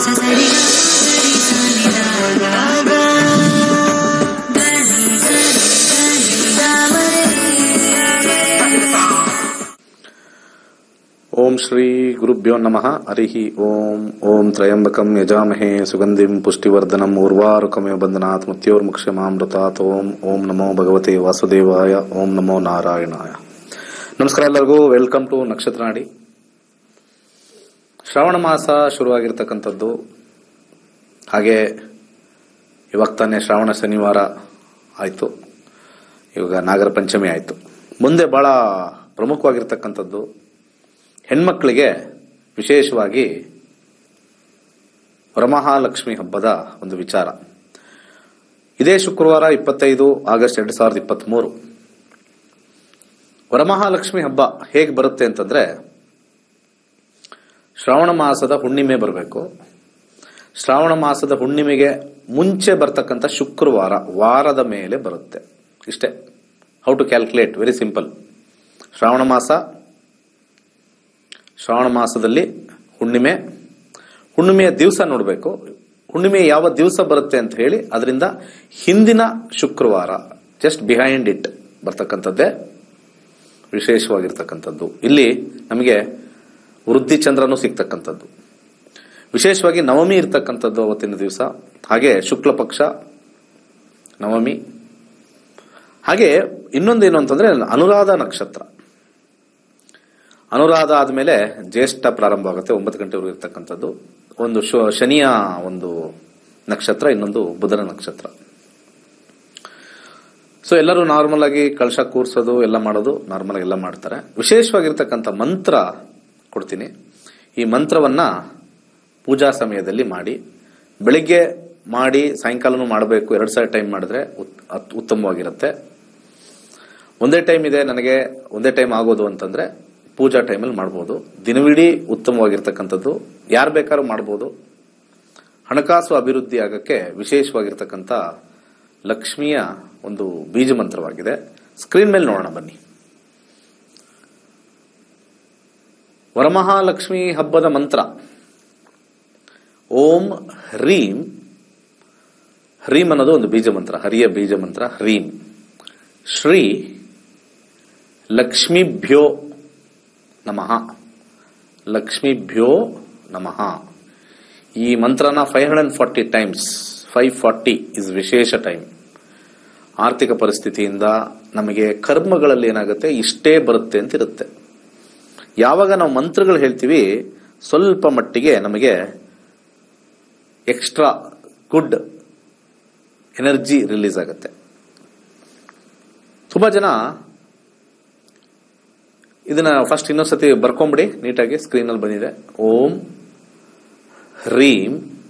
ಸರಿ ಸರಿ ಸನಿ ದಾಗ ಗರಿ ಸರಿ ಸನಿ ಓಂ ಶ್ರೀ ಗುರುಭ್ಯೋ ನಮಃ ಹರಿ ಓಂ ಓಂ ತ್ರಯಂಬಕಂ ಯಜಾಮಹೇ ಸುಗಂಧಿಂ ಪುಷ್ಟಿವರ್ಧನಂ ಉರ್ವಾರುಕಮೇವ ಬಂಧನಾತ್ ಮೃತ್ಯೋರ್ಮುಕ್ಷಮಾಮೃತಾತ್ ಓಂ ಓಂ ನಮೋ ಭಗವತೆ ವಾಸುದೇವಾಯ ಓಂ ನಮೋ ನಾರಾಯಣಾಯ ನಮಸ್ಕಾರ ಎಲ್ಲರಿಗೂ ವೆಲ್ಕಮ್ ಟು ನಕ್ಷತ್ರ ನಾಡಿ ಶ್ರಾವಣ ಮಾಸ ಶುರುವಾಗಿರ್ತಕ್ಕಂಥದ್ದು ಹಾಗೆ ಇವಾಗ ತಾನೇ ಶ್ರಾವಣ ಶನಿವಾರ ಆಯಿತು ಇವಾಗ ನಾಗರ ಪಂಚಮಿ ಆಯಿತು ಮುಂದೆ ಬಹಳ ಪ್ರಮುಖವಾಗಿರ್ತಕ್ಕಂಥದ್ದು ಹೆಣ್ಮಕ್ಳಿಗೆ ವಿಶೇಷವಾಗಿ ವರಮಹಾಲಕ್ಷ್ಮಿ ಹಬ್ಬದ ಒಂದು ವಿಚಾರ ಇದೇ ಶುಕ್ರವಾರ ಇಪ್ಪತ್ತೈದು ಆಗಸ್ಟ್ ಎರಡು ಸಾವಿರದ ಇಪ್ಪತ್ತ್ಮೂರು ವರಮಹಾಲಕ್ಷ್ಮಿ ಹಬ್ಬ ಹೇಗೆ ಬರುತ್ತೆ ಅಂತಂದ್ರೆ ಶ್ರಾವಣ ಮಾಸದ ಹುಣ್ಣಿಮೆ ಬರಬೇಕು ಶ್ರಾವಣ ಮಾಸದ ಹುಣ್ಣಿಮೆಗೆ ಮುಂಚೆ ಬರ್ತಕ್ಕಂಥ ಶುಕ್ರವಾರ ವಾರದ ಮೇಲೆ ಬರುತ್ತೆ ಇಷ್ಟೇ how to calculate very simple Shravana ಮಾಸ ಶ್ರಾವಣ ಮಾಸದಲ್ಲಿ ಹುಣ್ಣಿಮೆ ಹುಣ್ಣಿಮೆಯ ದಿವಸ ನೋಡಬೇಕು ಹುಣ್ಣಿಮೆ ಯಾವ ದಿವಸ ಬರುತ್ತೆ ಅಂತ ಹೇಳಿ ಅದರಿಂದ ಹಿಂದಿನ ಶುಕ್ರವಾರ ಜಸ್ಟ್ ಬಿಹೈಂಡ್ ಇಟ್ ಬರ್ತಕ್ಕಂಥದ್ದೇ ವಿಶೇಷವಾಗಿರ್ತಕ್ಕಂಥದ್ದು ಇಲ್ಲಿ ನಮಗೆ ವೃದ್ಧಿ ಚಂದ್ರನೂ ಸಿಗ್ತಕ್ಕಂಥದ್ದು ವಿಶೇಷವಾಗಿ ನವಮಿ ಇರ್ತಕ್ಕಂಥದ್ದು ಅವತ್ತಿನ ದಿವಸ ಹಾಗೆ ಶುಕ್ಲ ಪಕ್ಷ ನವಮಿ ಹಾಗೆ ಇನ್ನೊಂದೇನು ಅಂತಂದ್ರೆ ಅನುರಾಧ ನಕ್ಷತ್ರ ಅನುರಾಧ ಆದಮೇಲೆ ಜ್ಯೇಷ್ಠ ಪ್ರಾರಂಭ ಆಗುತ್ತೆ ಒಂಬತ್ತು ಗಂಟೆವರೆಗೂ ಇರ್ತಕ್ಕಂಥದ್ದು ಒಂದು ಶು- ಶನಿಯ ಒಂದು ನಕ್ಷತ್ರ ಇನ್ನೊಂದು ಬುಧನ ನಕ್ಷತ್ರ ಸೊ ಎಲ್ಲರೂ ನಾರ್ಮಲ್ ಆಗಿ ಕಳಶ ಕೂರ್ಸೋದು ಎಲ್ಲ ಮಾಡೋದು ನಾರ್ಮಲ್ ಆಗಿ ಎಲ್ಲ ಮಾಡ್ತಾರೆ ವಿಶೇಷವಾಗಿರ್ತಕ್ಕಂಥ ಮಂತ್ರ ಕೊಡ್ತೀನಿ ಈ ಮಂತ್ರವನ್ನ ಪೂಜಾ ಸಮಯದಲ್ಲಿ ಮಾಡಿ ಬೆಳಿಗ್ಗೆ ಮಾಡಿ ಸಾಯಂಕಾಲನೂ ಮಾಡಬೇಕು ಎರಡು ಸಾವಿರ ಟೈಮ್ ಮಾಡಿದ್ರೆ ಉತ್- ಅತ್- ಉತ್ತಮವಾಗಿರುತ್ತೆ ಒಂದೇ ಟೈಮ್ ಇದೆ ನನಗೆ ಒಂದೇ ಟೈಮ್ ಆಗೋದು ಅಂತಂದ್ರೆ ಪೂಜಾ ಟೈಮಲ್ಲಿ ಮಾಡ್ಬೋದು ದಿನವಿಡೀ ಉತ್ತಮವಾಗಿರ್ತಕ್ಕಂಥದ್ದು ಯಾರು ಬೇಕಾದ್ರೂ ಮಾಡ್ಬೋದು ಹಣಕಾಸು ಅಭಿವೃದ್ಧಿ ಆಗಕ್ಕೆ ವಿಶೇಷವಾಗಿರ್ತಕ್ಕಂಥ ಲಕ್ಷ್ಮಿಯ ಒಂದು ಬೀಜ ಮಂತ್ರವಾಗಿದೆ ಸ್ಕ್ರೀನ್ ಮೇಲೆ ನೋಡೋಣ ಬನ್ನಿ ವರಮಹಾಲಕ್ಷ್ಮಿ ಹಬ್ಬದ ಮಂತ್ರ ಓಂ ಹ್ರೀಂ ಹ್ರೀಂ ಅನ್ನೋದು ಒಂದು ಬೀಜ ಮಂತ್ರ ಹರಿಯ ಬೀಜ ಮಂತ್ರ ಹ್ರೀಂ ಶ್ರೀ ಲಕ್ಷ್ಮೀಭ್ಯೋ ನಮಃ ಲಕ್ಷ್ಮೀಭ್ಯೋ ನಮಃ ಈ ಮಂತ್ರನ five hundred forty times five forty is ವಿಶೇಷ ಟೈಮ್ ಆರ್ಥಿಕ ಪರಿಸ್ಥಿತಿಯಿಂದ ನಮಗೆ ಕರ್ಮಗಳಲ್ಲಿ ಏನಾಗುತ್ತೆ ಇಷ್ಟೇ ಬರುತ್ತೆ ಅಂತ ಇರುತ್ತೆ ಯಾವಾಗ ನಾವು ಮಂತ್ರಗಳು ಹೇಳ್ತೀವಿ ಸ್ವಲ್ಪ ಮಟ್ಟಿಗೆ ನಮಗೆ ಎಕ್ಸ್ಟ್ರಾ ಗುಡ್ ಎನರ್ಜಿ ರಿಲೀಸ್ ಆಗುತ್ತೆ ತುಂಬಾ ಜನ ಇದನ್ನ ಫಸ್ಟ್ ಇನ್ನೊಂದ್ಸತಿ ಬರ್ಕೊಂಬಿಡಿ ನೀಟಾಗಿ ಸ್ಕ್ರೀನ್ ಅಲ್ಲಿ ಬಂದಿದೆ ಓಂ ಹ್ರೀಂ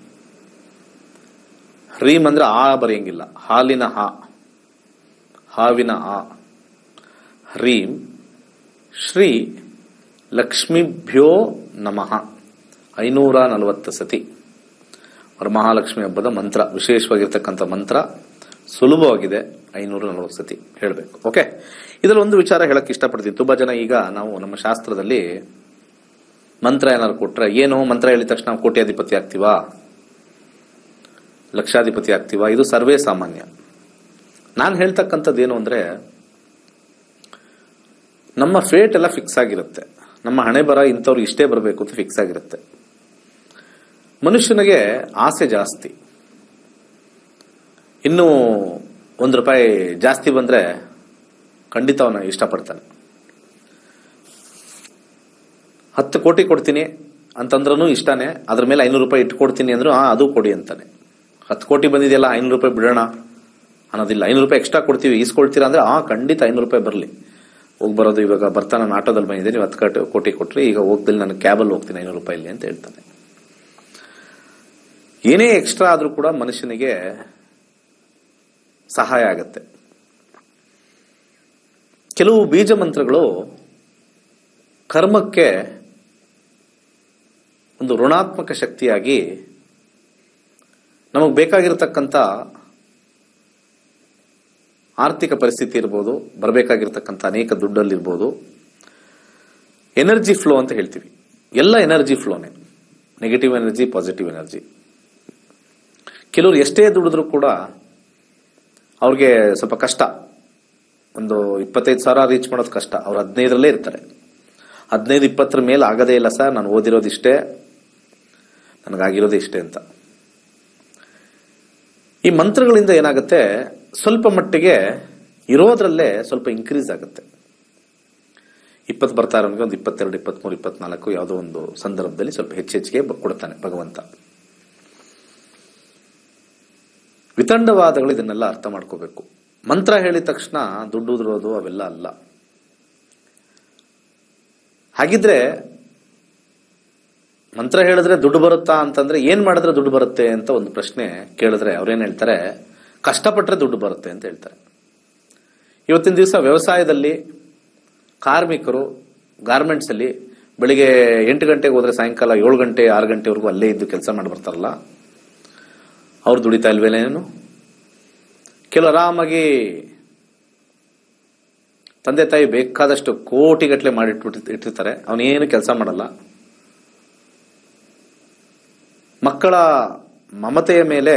ಹ್ರೀಂ ಅಂದ್ರೆ ಆ ಬರೆಯಂಗಿಲ್ಲ ಹಾಲಿನ ಹಾ ಹಾವಿನ ಆ ಹ್ರೀಂ ಶ್ರೀ ಲಕ್ಷ್ಮೀಭ್ಯೋ ನಮಃ ಐನೂರ ನಲವತ್ತು ಸತಿ ವರಮಹಾಲಕ್ಷ್ಮಿ ಹಬ್ಬದ ಮಂತ್ರ ವಿಶೇಷವಾಗಿರ್ತಕ್ಕಂಥ ಮಂತ್ರ ಸುಲಭವಾಗಿದೆ ಐನೂರ ನಲವತ್ತು ಸತಿ ಹೇಳಬೇಕು ಓಕೆ ಇದರಲ್ಲಿ ಒಂದು ವಿಚಾರ ಹೇಳಕ್ ಇಷ್ಟಪಡ್ತೀನಿ ತುಂಬಾ ಜನ ಈಗ ನಾವು ನಮ್ಮ ಶಾಸ್ತ್ರದಲ್ಲಿ ಮಂತ್ರ ಏನಾದ್ರು ಕೊಟ್ರೆ ಏನು ಮಂತ್ರ ಹೇಳಿದ ತಕ್ಷಣ ನಾವು ಕೋಟ್ಯಾಧಿಪತಿ ಆಗ್ತೀವಾ ಲಕ್ಷಾಧಿಪತಿ ಆಗ್ತೀವಾ ಇದು ಸರ್ವೇ ಸಾಮಾನ್ಯ ನಾನು ಹೇಳ್ತಕ್ಕಂಥದ್ದು ಏನು ಅಂದ್ರೆ ನಮ್ಮ ಫೇಟ್ ಎಲ್ಲ ಫಿಕ್ಸ್ ಆಗಿರುತ್ತೆ ನಮ್ಮ ಹಣೆ ಬರ ಇಂಥವ್ರು ಇಷ್ಟೇ ಬರಬೇಕು ಅಂತ ಫಿಕ್ಸ್ ಆಗಿರುತ್ತೆ ಮನುಷ್ಯನಿಗೆ ಆಸೆ ಜಾಸ್ತಿ ಇನ್ನು ಒಂದು ರೂಪಾಯಿ ಜಾಸ್ತಿ ಬಂದ್ರೆ ಖಂಡಿತ ಅವನ ಇಷ್ಟಪಡ್ತಾನೆ ಹತ್ತು ಕೋಟಿ ಕೊಡ್ತೀನಿ ಅಂತಂದ್ರೂ ಇಷ್ಟನೇ ಅದ್ರ ಮೇಲೆ ಐನೂರು ರೂಪಾಯಿ ಇಟ್ಕೊಡ್ತೀನಿ ಅಂದ್ರೂ ಹಾ ಅದು ಕೊಡಿ ಅಂತಾನೆ ಹತ್ತು ಕೋಟಿ ಬಂದಿದೆಯಲ್ಲ ಐನೂರು ರೂಪಾಯಿ ಬಿಡೋಣ ಅನ್ನೋದಿಲ್ಲ ಐನೂರು ರೂಪಾಯಿ ಎಕ್ಸ್ಟ್ರಾ ಕೊಡ್ತೀವಿ ಈಸ್ಕೊಳ್ತೀರಾ ಅಂದ್ರೆ ಆ ಖಂಡಿತ ಐನೂರು ರೂಪಾಯಿ ಬರಲಿ ಹೋಗಿ ಬರೋದು ಇವಾಗ ಬರ್ತಾ ನಾನು ಆಟೋದಲ್ಲಿ ಬಂದಿದ್ದೆ ನೀವು ಹತ್ತು ಕಟ್- ಕೋಟಿ ಕೊಟ್ರಿ ಈಗ ಹೋಗ್ದಲ್ಲಿ ನಾನು ಕ್ಯಾಬಲ್ಲಿ ಹೋಗ್ತೀನಿ ಐನೂರು ರೂಪಾಯಿ ಅಂತ ಹೇಳ್ತಾನೆ ಏನೇ ಎಕ್ಸ್ಟ್ರಾ ಆದ್ರೂ ಕೂಡ ಮನುಷ್ಯನಿಗೆ ಸಹಾಯ ಆಗತ್ತೆ ಕೆಲವು ಬೀಜ ಮಂತ್ರಗಳು ಕರ್ಮಕ್ಕೆ ಒಂದು ಋಣಾತ್ಮಕ ಶಕ್ತಿಯಾಗಿ ನಮಗೆ ಬೇಕಾಗಿರತಕ್ಕಂಥ ಆರ್ಥಿಕ ಪರಿಸ್ಥಿತಿ ಇರ್ಬೋದು ಬರಬೇಕಾಗಿರ್ತಕ್ಕಂಥ ಅನೇಕ ದುಡ್ಡಲ್ಲಿರ್ಬೋದು ಎನರ್ಜಿ ಫ್ಲೋ ಅಂತ ಹೇಳ್ತೀವಿ ಎಲ್ಲ ಎನರ್ಜಿ ಫ್ಲೋನೇ ನೆಗೆಟಿವ್ ಎನರ್ಜಿ ಪಾಸಿಟಿವ್ ಎನರ್ಜಿ ಕೆಲವರು ಎಷ್ಟೇ ದುಡಿದ್ರೂ ಕೂಡ ಅವ್ರಿಗೆ ಸ್ವಲ್ಪ ಕಷ್ಟ ಒಂದು ಇಪ್ಪತ್ತೈದು ಸಾವಿರ ರೀಚ್ ಮಾಡೋದು ಕಷ್ಟ ಅವ್ರು ಹದಿನೈದರಲ್ಲೇ ಇರ್ತಾರೆ ಹದಿನೈದು ಇಪ್ಪತ್ತರ ಮೇಲೆ ಆಗದೇ ಇಲ್ಲ ಸರ್ ನಾನು ಓದಿರೋದು ಇಷ್ಟೇ ನನಗಾಗಿರೋದು ಇಷ್ಟೇ ಅಂತ ಈ ಮಂತ್ರಗಳಿಂದ ಏನಾಗುತ್ತೆ ಸ್ವಲ್ಪ ಮಟ್ಟಿಗೆ ಇರೋದ್ರಲ್ಲೇ ಸ್ವಲ್ಪ ಇನ್ಕ್ರೀಸ್ ಆಗುತ್ತೆ ಇಪ್ಪತ್ತು ಬರ್ತಾ ಇರೋನಿಗೆ ಒಂದು ಇಪ್ಪತ್ತೆರಡು ಇಪ್ಪತ್ಮೂರು ಇಪ್ಪತ್ನಾಲ್ಕು ಯಾವುದೋ ಒಂದು ಸಂದರ್ಭದಲ್ಲಿ ಸ್ವಲ್ಪ ಹೆಚ್ಚು ಹೆಚ್ಚಿಗೆ ಬ- ಕೊಡ್ತಾನೆ ಭಗವಂತ ವಿತಂಡವಾದಗಳು ಇದನ್ನೆಲ್ಲ ಅರ್ಥ ಮಾಡ್ಕೋಬೇಕು ಮಂತ್ರ ಹೇಳಿದ ತಕ್ಷಣ ದುಡ್ಡು ಉದುರೋದು ಅವೆಲ್ಲ ಅಲ್ಲ ಹಾಗಿದ್ರೆ ಮಂತ್ರ ಹೇಳಿದ್ರೆ ದುಡ್ಡು ಬರುತ್ತಾ ಅಂತಂದ್ರೆ ಏನ್ ಮಾಡಿದ್ರೆ ದುಡ್ಡು ಬರುತ್ತೆ ಅಂತ ಒಂದು ಪ್ರಶ್ನೆ ಕೇಳಿದ್ರೆ ಅವ್ರೇನ್ ಹೇಳ್ತಾರೆ ಕಷ್ಟಪಟ್ಟರೆ ದುಡ್ಡು ಬರುತ್ತೆ ಅಂತ ಹೇಳ್ತಾರೆ ಇವತ್ತಿನ ದಿವಸ ವ್ಯವಸಾಯದಲ್ಲಿ ಕಾರ್ಮಿಕರು ಗಾರ್ಮೆಂಟ್ಸ್ ಅಲ್ಲಿ ಬೆಳಿಗ್ಗೆ ಎಂಟು ಗಂಟೆಗೆ ಹೋದ್ರೆ ಸಾಯಂಕಾಲ ಏಳು ಗಂಟೆ ಆರು ಗಂಟೆವರೆಗೂ ಅಲ್ಲೇ ಇದ್ದು ಕೆಲಸ ಮಾಡಿ ಬರ್ತಾರಲ್ಲ ಅವ್ರು ದುಡಿತಾ ಇಲ್ವೇನೇನು ಕೆಲವು ಆರಾಮಾಗಿ ತಂದೆ ತಾಯಿ ಬೇಕಾದಷ್ಟು ಕೋಟಿಗಟ್ಟಲೆ ಮಾಡಿಟ್ಬಿಟ್ಟು ಇಟ್ಟಿರ್ತಾರೆ ಅವನೇನು ಕೆಲಸ ಮಾಡಲ್ಲ ಮಕ್ಕಳ ಮಮತೆಯ ಮೇಲೆ